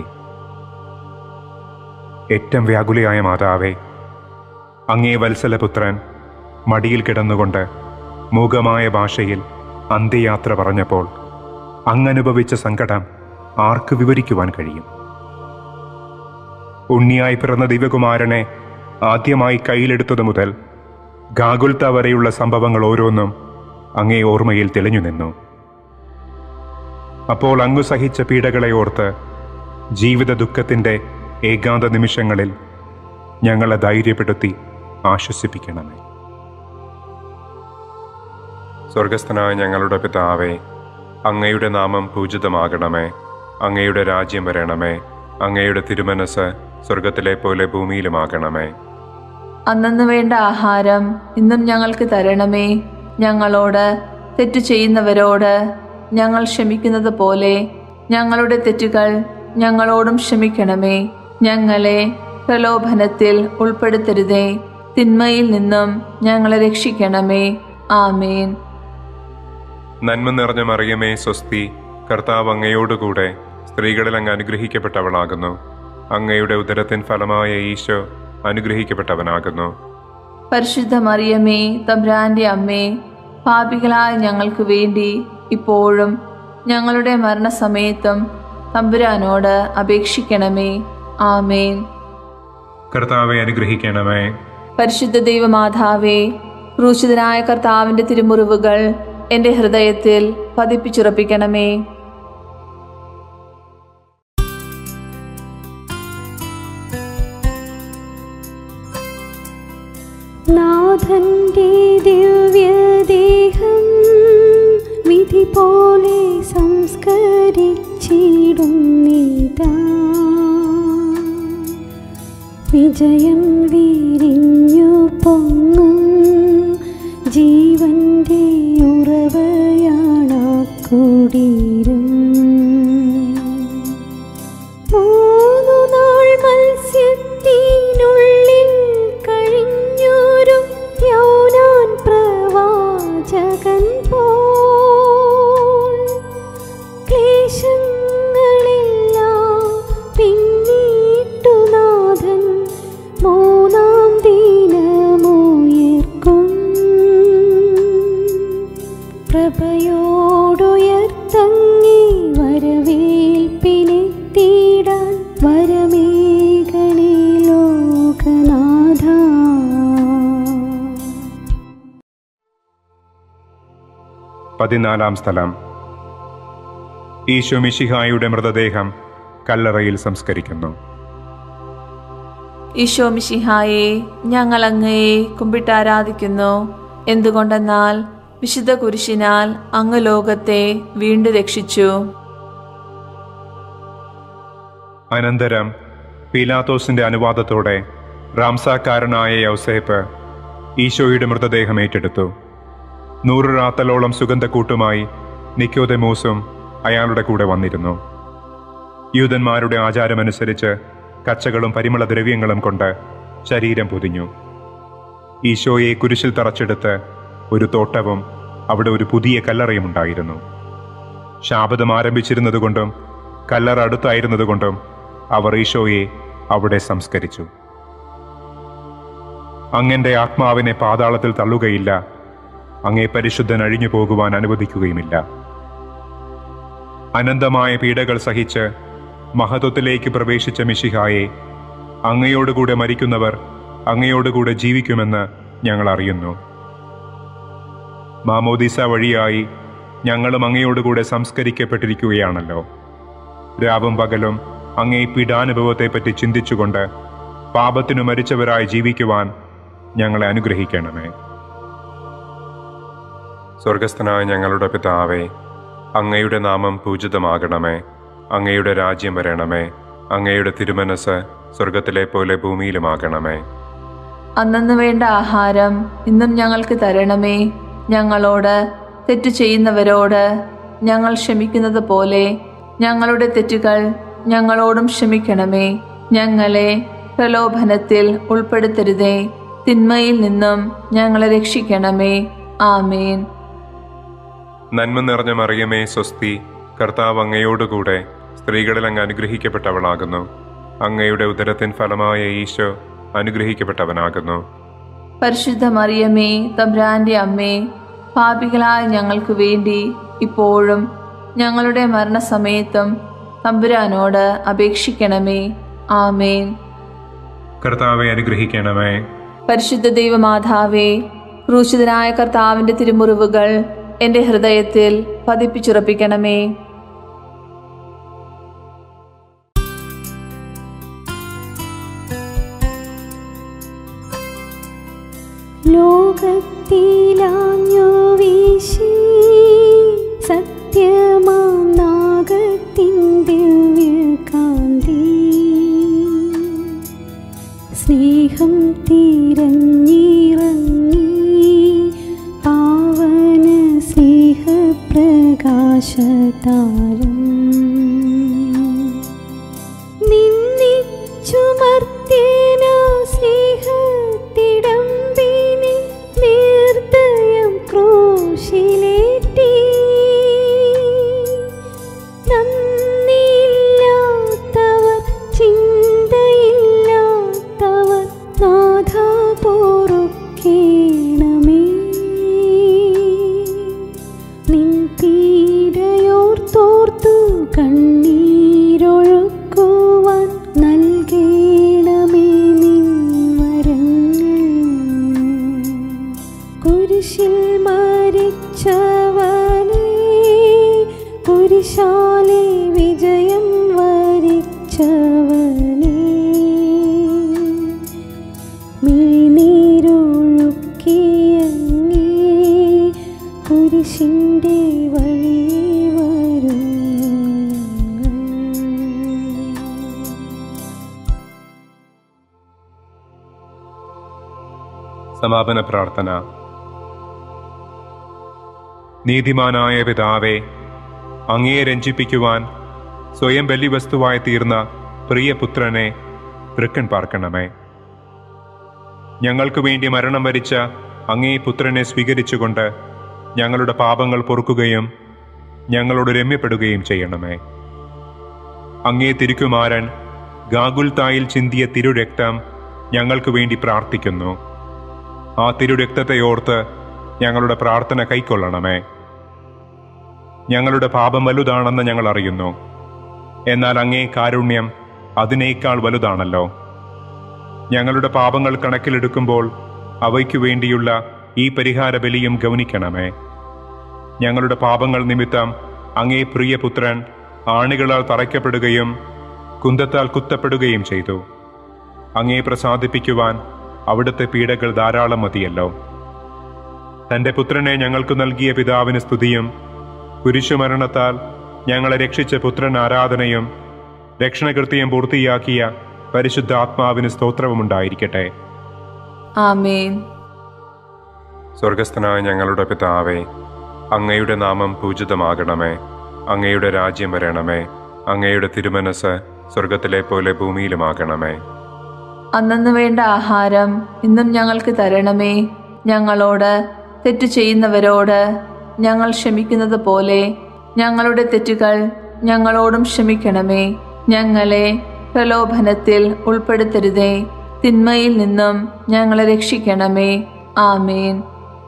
ഏറ്റവും വ്യാകുലയായ മാതാവേ അങ്ങേ വത്സലപുത്രൻ മടിയിൽ കിടന്നുകൊണ്ട് മൂകമായ ഭാഷയിൽ അന്ത്യയാത്ര പറഞ്ഞപ്പോൾ അങ്ങനുഭവിച്ച സങ്കടം ആർക്ക് വിവരിക്കുവാൻ കഴിയും ഉണ്ണിയായി പിറന്ന ദിവ്യകുമാരനെ ആദ്യമായി കയ്യിലെടുത്തതു മുതൽ ഗാഗുൽത്ത വരെയുള്ള സംഭവങ്ങൾ ഓരോന്നും അങ്ങേ ഓർമ്മയിൽ തെളിഞ്ഞു നിന്നു അപ്പോൾ അങ്ങു സഹിച്ച പീഡകളെ ഓർത്ത് ജീവിത ദുഃഖത്തിന്റെ ഏകാന്ത നിമിഷങ്ങളിൽ ഞങ്ങളെ ധൈര്യപ്പെടുത്തി ആശ്വസിപ്പിക്കണമേ സ്വർഗസ്ഥനായ ഞങ്ങളുടെ പിതാവേ അങ്ങയുടെ നാമം പൂജിതമാകണമേ അങ്ങയുടെ രാജ്യം വരണമേ അങ്ങയുടെ തിരുമനസ് സ്വർഗത്തിലെ പോലെ ഭൂമിയിലുമാകണമേ അന്നു വേണ്ട ആഹാരം ഇന്നും ഞങ്ങൾക്ക് തരണമേ ഞങ്ങളോട് തെറ്റു ചെയ്യുന്നവരോട് ഞങ്ങൾ ക്ഷമിക്കുന്നത് പോലെ ഞങ്ങളുടെ തെറ്റുകൾ ഞങ്ങളോടും ക്ഷമിക്കണമേ ഞങ്ങളെ പ്രലോഭനത്തിൽ ഉൾപ്പെടുത്തരുതേ തിന്മയിൽ നിന്നും ഞങ്ങളെ രക്ഷിക്കണമേ ആമേൻ നന്മ നിറഞ്ഞ മറിയമേ സ്വസ്തി കർത്താവ് അങ്ങയോടുകൂടെ സ്ത്രീകളിൽ അങ്ങ് അനുഗ്രഹിക്കപ്പെട്ടവളാകുന്നു അങ്ങയുടെ ഉദരത്തിൻ ഫലമായ ഈശോ അനുഗ്രഹിക്കപ്പെട്ടവനാകുന്നു പരിശുദ്ധ മറിയമേ തബ്രാന്റെ അമ്മേ പാപികളായ ഞങ്ങൾക്ക് വേണ്ടി ഇപ്പോഴും ഞങ്ങളുടെ മരണസമയത്തും തമ്പുരാനോട് അപേക്ഷിക്കണമേ ആമേൻ കർത്താവെ അനുഗ്രഹിക്കണമേ പരിശുദ്ധ ദൈവമാതാവേ ക്രൂശിതനായ കർത്താവിന്റെ തിരുമുറിവുകൾ എൻ്റെ ഹൃദയത്തിൽ പതിപ്പിച്ചുറപ്പിക്കണമേ നാഥന്റെ ദിവ്യദേഹം വിധി പോലെ സംസ്കരിച്ചിടുന്നിതാ വിജയം വിരിഞ്ഞു പൊങ്ങും ജീവന്റെ ഉറവയാണാ കുടീരം മൂന്നു നാൾ മത്സ്യത്തിനുള്ളിൽ കഴിഞ്ഞൊരു യൗനാൻ പ്രവാചകൻ പോൽ ക്ലേശങ്ങളെല്ലാം പിന്നിട്ടു നാഥൻ മൂന്നാം ദിനമുയർക്കും പ്രഭയോടുയർത്തങ്ങി വരവേൽപ്പിനെത്തിടാൻ വരമേകണി ലോകനാഥ പതിനാലാം സ്ഥലം ഈശോ മിശിഹായുടെ മൃതദേഹം കല്ലറയിൽ സംസ്കരിക്കുന്നു ഈശോ മിശിഹായെ ഞങ്ങൾ അങ്ങയെ കുമ്പിട്ടാരാധിക്കുന്നു എന്തുകൊണ്ടെന്നാൽ വിശുദ്ധ കുരിശിനാൽ അങ്ങ് ലോകത്തെ വീണ്ടും രക്ഷിച്ചു അനന്തരം പീലാത്തോസിന്റെ അനുവാദത്തോടെ റാംസാക്കാരനായ യൗസേപ്പ് ഈശോയുടെ മൃതദേഹം ഏറ്റെടുത്തു നൂറ് റാത്തലോളം സുഗന്ധക്കൂട്ടുമായി നിക്കോദെമോസും അയാളുടെ കൂടെ വന്നിരുന്നു യൂതന്മാരുടെ ആചാരമനുസരിച്ച് കച്ചകളും പരിമള ദ്രവ്യങ്ങളും കൊണ്ട് ശരീരം പൊതിഞ്ഞു ഈശോയെ കുരിശിൽ തറച്ചെടുത്ത് ഒരു തോട്ടവും അവിടെ ഒരു പുതിയ കല്ലറയും ഉണ്ടായിരുന്നു ശാപതം ആരംഭിച്ചിരുന്നതുകൊണ്ടും കല്ലറ അടുത്തായിരുന്നതുകൊണ്ടും അവർ ഈശോയെ അവിടെ സംസ്കരിച്ചു അങ്ങന്റെ ആത്മാവിനെ പാതാളത്തിൽ തള്ളുകയില്ല അങ്ങേ പരിശുദ്ധൻ അഴിഞ്ഞു പോകുവാൻ അനുവദിക്കുകയുമില്ല അനന്തമായ പീഡകൾ സഹിച്ച് മഹത്വത്തിലേക്ക് പ്രവേശിച്ച മിശിഹായെ അങ്ങയോടുകൂടെ മരിക്കുന്നവർ അങ്ങയോടുകൂടെ ജീവിക്കുമെന്ന് ഞങ്ങൾ അറിയുന്നു മാമോദിസ വഴിയായി ഞങ്ങളും അങ്ങയോടുകൂടെ സംസ്കരിക്കപ്പെട്ടിരിക്കുകയാണല്ലോ രാവും പകലും അങ്ങേ പീഡാനുഭവത്തെപ്പറ്റി ചിന്തിച്ചുകൊണ്ട് പാപത്തിനു മരിച്ചവരായി ജീവിക്കുവാൻ ഞങ്ങളെ അനുഗ്രഹിക്കണമേ സ്വർഗസ്ഥനായ ഞങ്ങളുടെ പിതാവേ അങ്ങയുടെ നാമം പൂജിതമാകണമേ അങ്ങയുടെ രാജ്യം വരണമേ അങ്ങയുടെ തിരുമനസ് സ്വർഗത്തിലെ പോലെ ഭൂമിയിലുമാകണമേ അന്നന്ന് വേണ്ട ആഹാരം ഇന്നും ഞങ്ങൾക്ക് തരണമേ ഞങ്ങളോട് തെറ്റ് ചെയ്യുന്നവരോട് ഞങ്ങൾ ക്ഷമിക്കുന്നത് പോലെ ഞങ്ങളുടെ തെറ്റുകൾ ഞങ്ങളോടും ക്ഷമിക്കണമേ ഞങ്ങളെ പ്രലോഭനത്തിൽ ഉൾപ്പെടുത്തരുതേ തിന്മയിൽ നിന്നും ഞങ്ങളെ രക്ഷിക്കണമേ ആമേൻ നന്മ നിറഞ്ഞ മറിയമേ സ്വസ്തി കർത്താവ് അങ്ങയോടുകൂടെ സ്ത്രീകളിൽ അങ്ങ് അനുഗ്രഹിക്കപ്പെട്ടവളാകുന്നു അങ്ങയുടെ ഉദരത്തിൻ ഫലമായ ഈശോ അനുഗ്രഹിക്കപ്പെട്ടവനാകുന്നു പരിശുദ്ധ മറിയമേ തബ്രാന്റെ അമ്മേ പാപികളായ ഞങ്ങൾക്ക് വേണ്ടി ഇപ്പോഴും ഞങ്ങളുടെ മരണസമയത്തും തമ്പുരാനോട് അപേക്ഷിക്കണമേ ആമേൻ കർത്താവെ അനുഗ്രഹിക്കണമേ പരിശുദ്ധ ദൈവമാതാവേ ക്രൂശിതനായ കർത്താവിന്റെ തിരുമുറിവുകൾ എൻ്റെ ഹൃദയത്തിൽ പതിപ്പിച്ചുറപ്പിക്കണമേ ലോകത്തിലാഞ്ഞു വീശി സത്യമാം നാഗത്തിൻ ദിവ്യകാന്തി സ്നേഹം തിരഞ്ഞിറങ്ങി പാവന സ്നേഹപ്രകാശതാരം നിന്നിച്ചുമർത്തേന സ്നേഹത്തിടമ്പിനെ നിർദ്ദയം ക്രൂശിലേറ്റി നന്ദിയില്ലാത്തവർ ചിന്തയില്ലാത്തവർ നാഥ പോറുക്കേണമേ നിൻ പീഡയോർത്തോർത്തു കണ്ണീരൊഴുക്കുവാൻ നൽകേണമേ നിൻ വരങ്ങൾ കുരിശിൽ മരിച്ചവനെ കുരിശാലെ വിജയം വരിച്ചവനെ മിഴിനീരൊഴുക്കിയങ്ങേ കുരിശിൻ്റെ വഴി വരും സമാപന പ്രാർത്ഥന നീതിമാനായ പിതാവേ അങ്ങയെ രഞ്ജിപ്പിക്കുവാൻ സ്വയം ബലിവസ്തുവായി തീർന്ന പ്രിയപുത്രനെ തൃക്കൻ പാർക്കണമേ ഞങ്ങൾക്ക് വേണ്ടി മരണം വരിച്ച അങ്ങേ പുത്രനെ സ്വീകരിച്ചുകൊണ്ട് ഞങ്ങളുടെ പാപങ്ങൾ പൊറുക്കുകയും ഞങ്ങളോട് രമ്യപ്പെടുകയും ചെയ്യണമേ അങ്ങേ തിരുക്കുമാരൻ ഗാഗുൽത്തായിൽ ചിന്തിയ തിരുരക്തം ഞങ്ങൾക്ക് വേണ്ടി പ്രാർത്ഥിക്കുന്നു ആ തിരുരക്തത്തെ ഓർത്ത് ഞങ്ങളുടെ പ്രാർത്ഥന കൈക്കൊള്ളണമേ ഞങ്ങളുടെ പാപം വലുതാണെന്ന് ഞങ്ങൾ അറിയുന്നു എന്നാൽ അങ്ങേ കാരുണ്യം അതിനേക്കാൾ വലുതാണല്ലോ ഞങ്ങളുടെ പാപങ്ങൾ കണക്കിലെടുക്കുമ്പോൾ അവയ്ക്കു വേണ്ടിയുള്ള ഈ പരിഹാര ബലിയും ഗൗനിക്കണമേ ഞങ്ങളുടെ പാപങ്ങൾ നിമിത്തം അങ്ങേ പ്രിയപുത്രൻ ആണികളാൽ തറയ്ക്കപ്പെടുകയും കുന്തത്താൽ കുത്തപ്പെടുകയും ചെയ്തു അങ്ങേ പ്രസാദിപ്പിക്കുവാൻ അവിടുത്തെ പീഡകൾ ധാരാളം മതിയല്ലോ തന്റെ പുത്രനെ ഞങ്ങൾക്ക് നൽകിയ പിതാവിന് സ്തുതിയും കുരിശുമരണത്താൽ ഞങ്ങളെ രക്ഷിച്ച പുത്രൻ ആരാധനയും രക്ഷണകൃത്യം പൂർത്തിയാക്കിയ പരിശുദ്ധ ആത്മാവിന് സ്തോത്രവുമുണ്ടായിരിക്കട്ടെ ആമേൻ സ്വർഗസ്ഥനായ ഞങ്ങളുടെ പിതാവേ അങ്ങയുടെ നാമം പൂജിതമാകണമേ അങ്ങയുടെ രാജ്യം വരണമേ അങ്ങയുടെ തിരുമനസ് സ്വർഗത്തിലെ പോലെ ഭൂമിയിലുമാകണമേ അന്നന്ന് വേണ്ട ആഹാരം ഇന്നും ഞങ്ങൾക്ക് തരണമേ ഞങ്ങളോട് തെറ്റ് ചെയ്യുന്നവരോട് ഞങ്ങൾ ക്ഷമിക്കുന്നത് പോലെ ഞങ്ങളുടെ തെറ്റുകൾ ഞങ്ങളോടും ക്ഷമിക്കണമേ ഞങ്ങളെ പ്രലോഭനത്തിൽ ഉൾപ്പെടുത്തരുതേ തിന്മയിൽ നിന്നും ഞങ്ങളെ രക്ഷിക്കണമേ ആമേൻ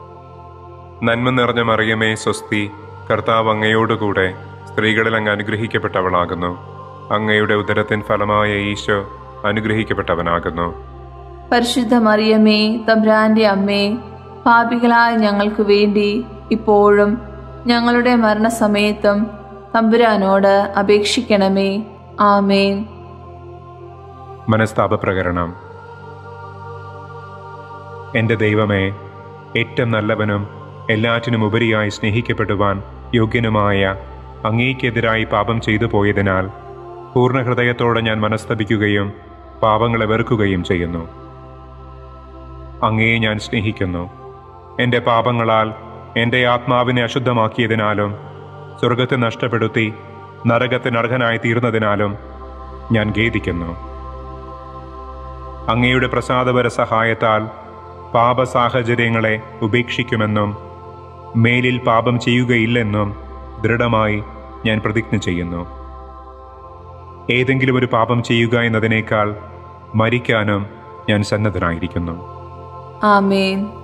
നന്മ നിറഞ്ഞ മറിയമേ സ്വസ്തി കർത്താവ് അങ്ങയോടുകൂടെ സ്ത്രീകളിൽ അങ്ങ് അനുഗ്രഹിക്കപ്പെട്ടവളാകുന്നു അങ്ങയുടെ ഉദരത്തിൻ ഫലമായ ഈശോ അനുഗ്രഹിക്കപ്പെട്ടവനാകുന്നു പരിശുദ്ധ മറിയമേ തബ്രാന്റെ അമ്മേ പാപികളായ ഞങ്ങൾക്ക് വേണ്ടി ഇപ്പോഴും ഞങ്ങളുടെ മരണസമയത്തും തമ്പുരാനോട് അപേക്ഷിക്കണമേ ആമേൻ മനസ്താപ പ്രകരണം എൻ്റെ ദൈവമേ ഏറ്റവും നല്ലവനും എല്ലാറ്റിനും ഉപരിയായി സ്നേഹിക്കപ്പെടുവാൻ യോഗ്യനുമായ അങ്ങേക്കെതിരായി പാപം ചെയ്തു പോയതിനാൽ പൂർണ്ണ ഹൃദയത്തോടെ ഞാൻ മനസ്തപിക്കുകയും പാപങ്ങളെ വെറുക്കുകയും ചെയ്യുന്നു അങ്ങയെ ഞാൻ സ്നേഹിക്കുന്നു എൻ്റെ പാപങ്ങളാൽ എൻ്റെ ആത്മാവിനെ അശുദ്ധമാക്കിയതിനാലും സ്വർഗത്തെ നഷ്ടപ്പെടുത്തി നരകത്തിന് അർഹനായി തീർന്നതിനാലും ഞാൻ ഖേദിക്കുന്നു അങ്ങയുടെ പ്രസാദപര സഹായത്താൽ പാപ സാഹചര്യങ്ങളെ ഉപേക്ഷിക്കുമെന്നും മേലിൽ പാപം ചെയ്യുകയില്ലെന്നും ദൃഢമായി ഞാൻ പ്രതിജ്ഞ ചെയ്യുന്നു ഏതെങ്കിലും ഒരു പാപം ചെയ്യുക എന്നതിനേക്കാൾ മരിക്കാനും ഞാൻ സന്നദ്ധനായിരിക്കുന്നു ആമേൻ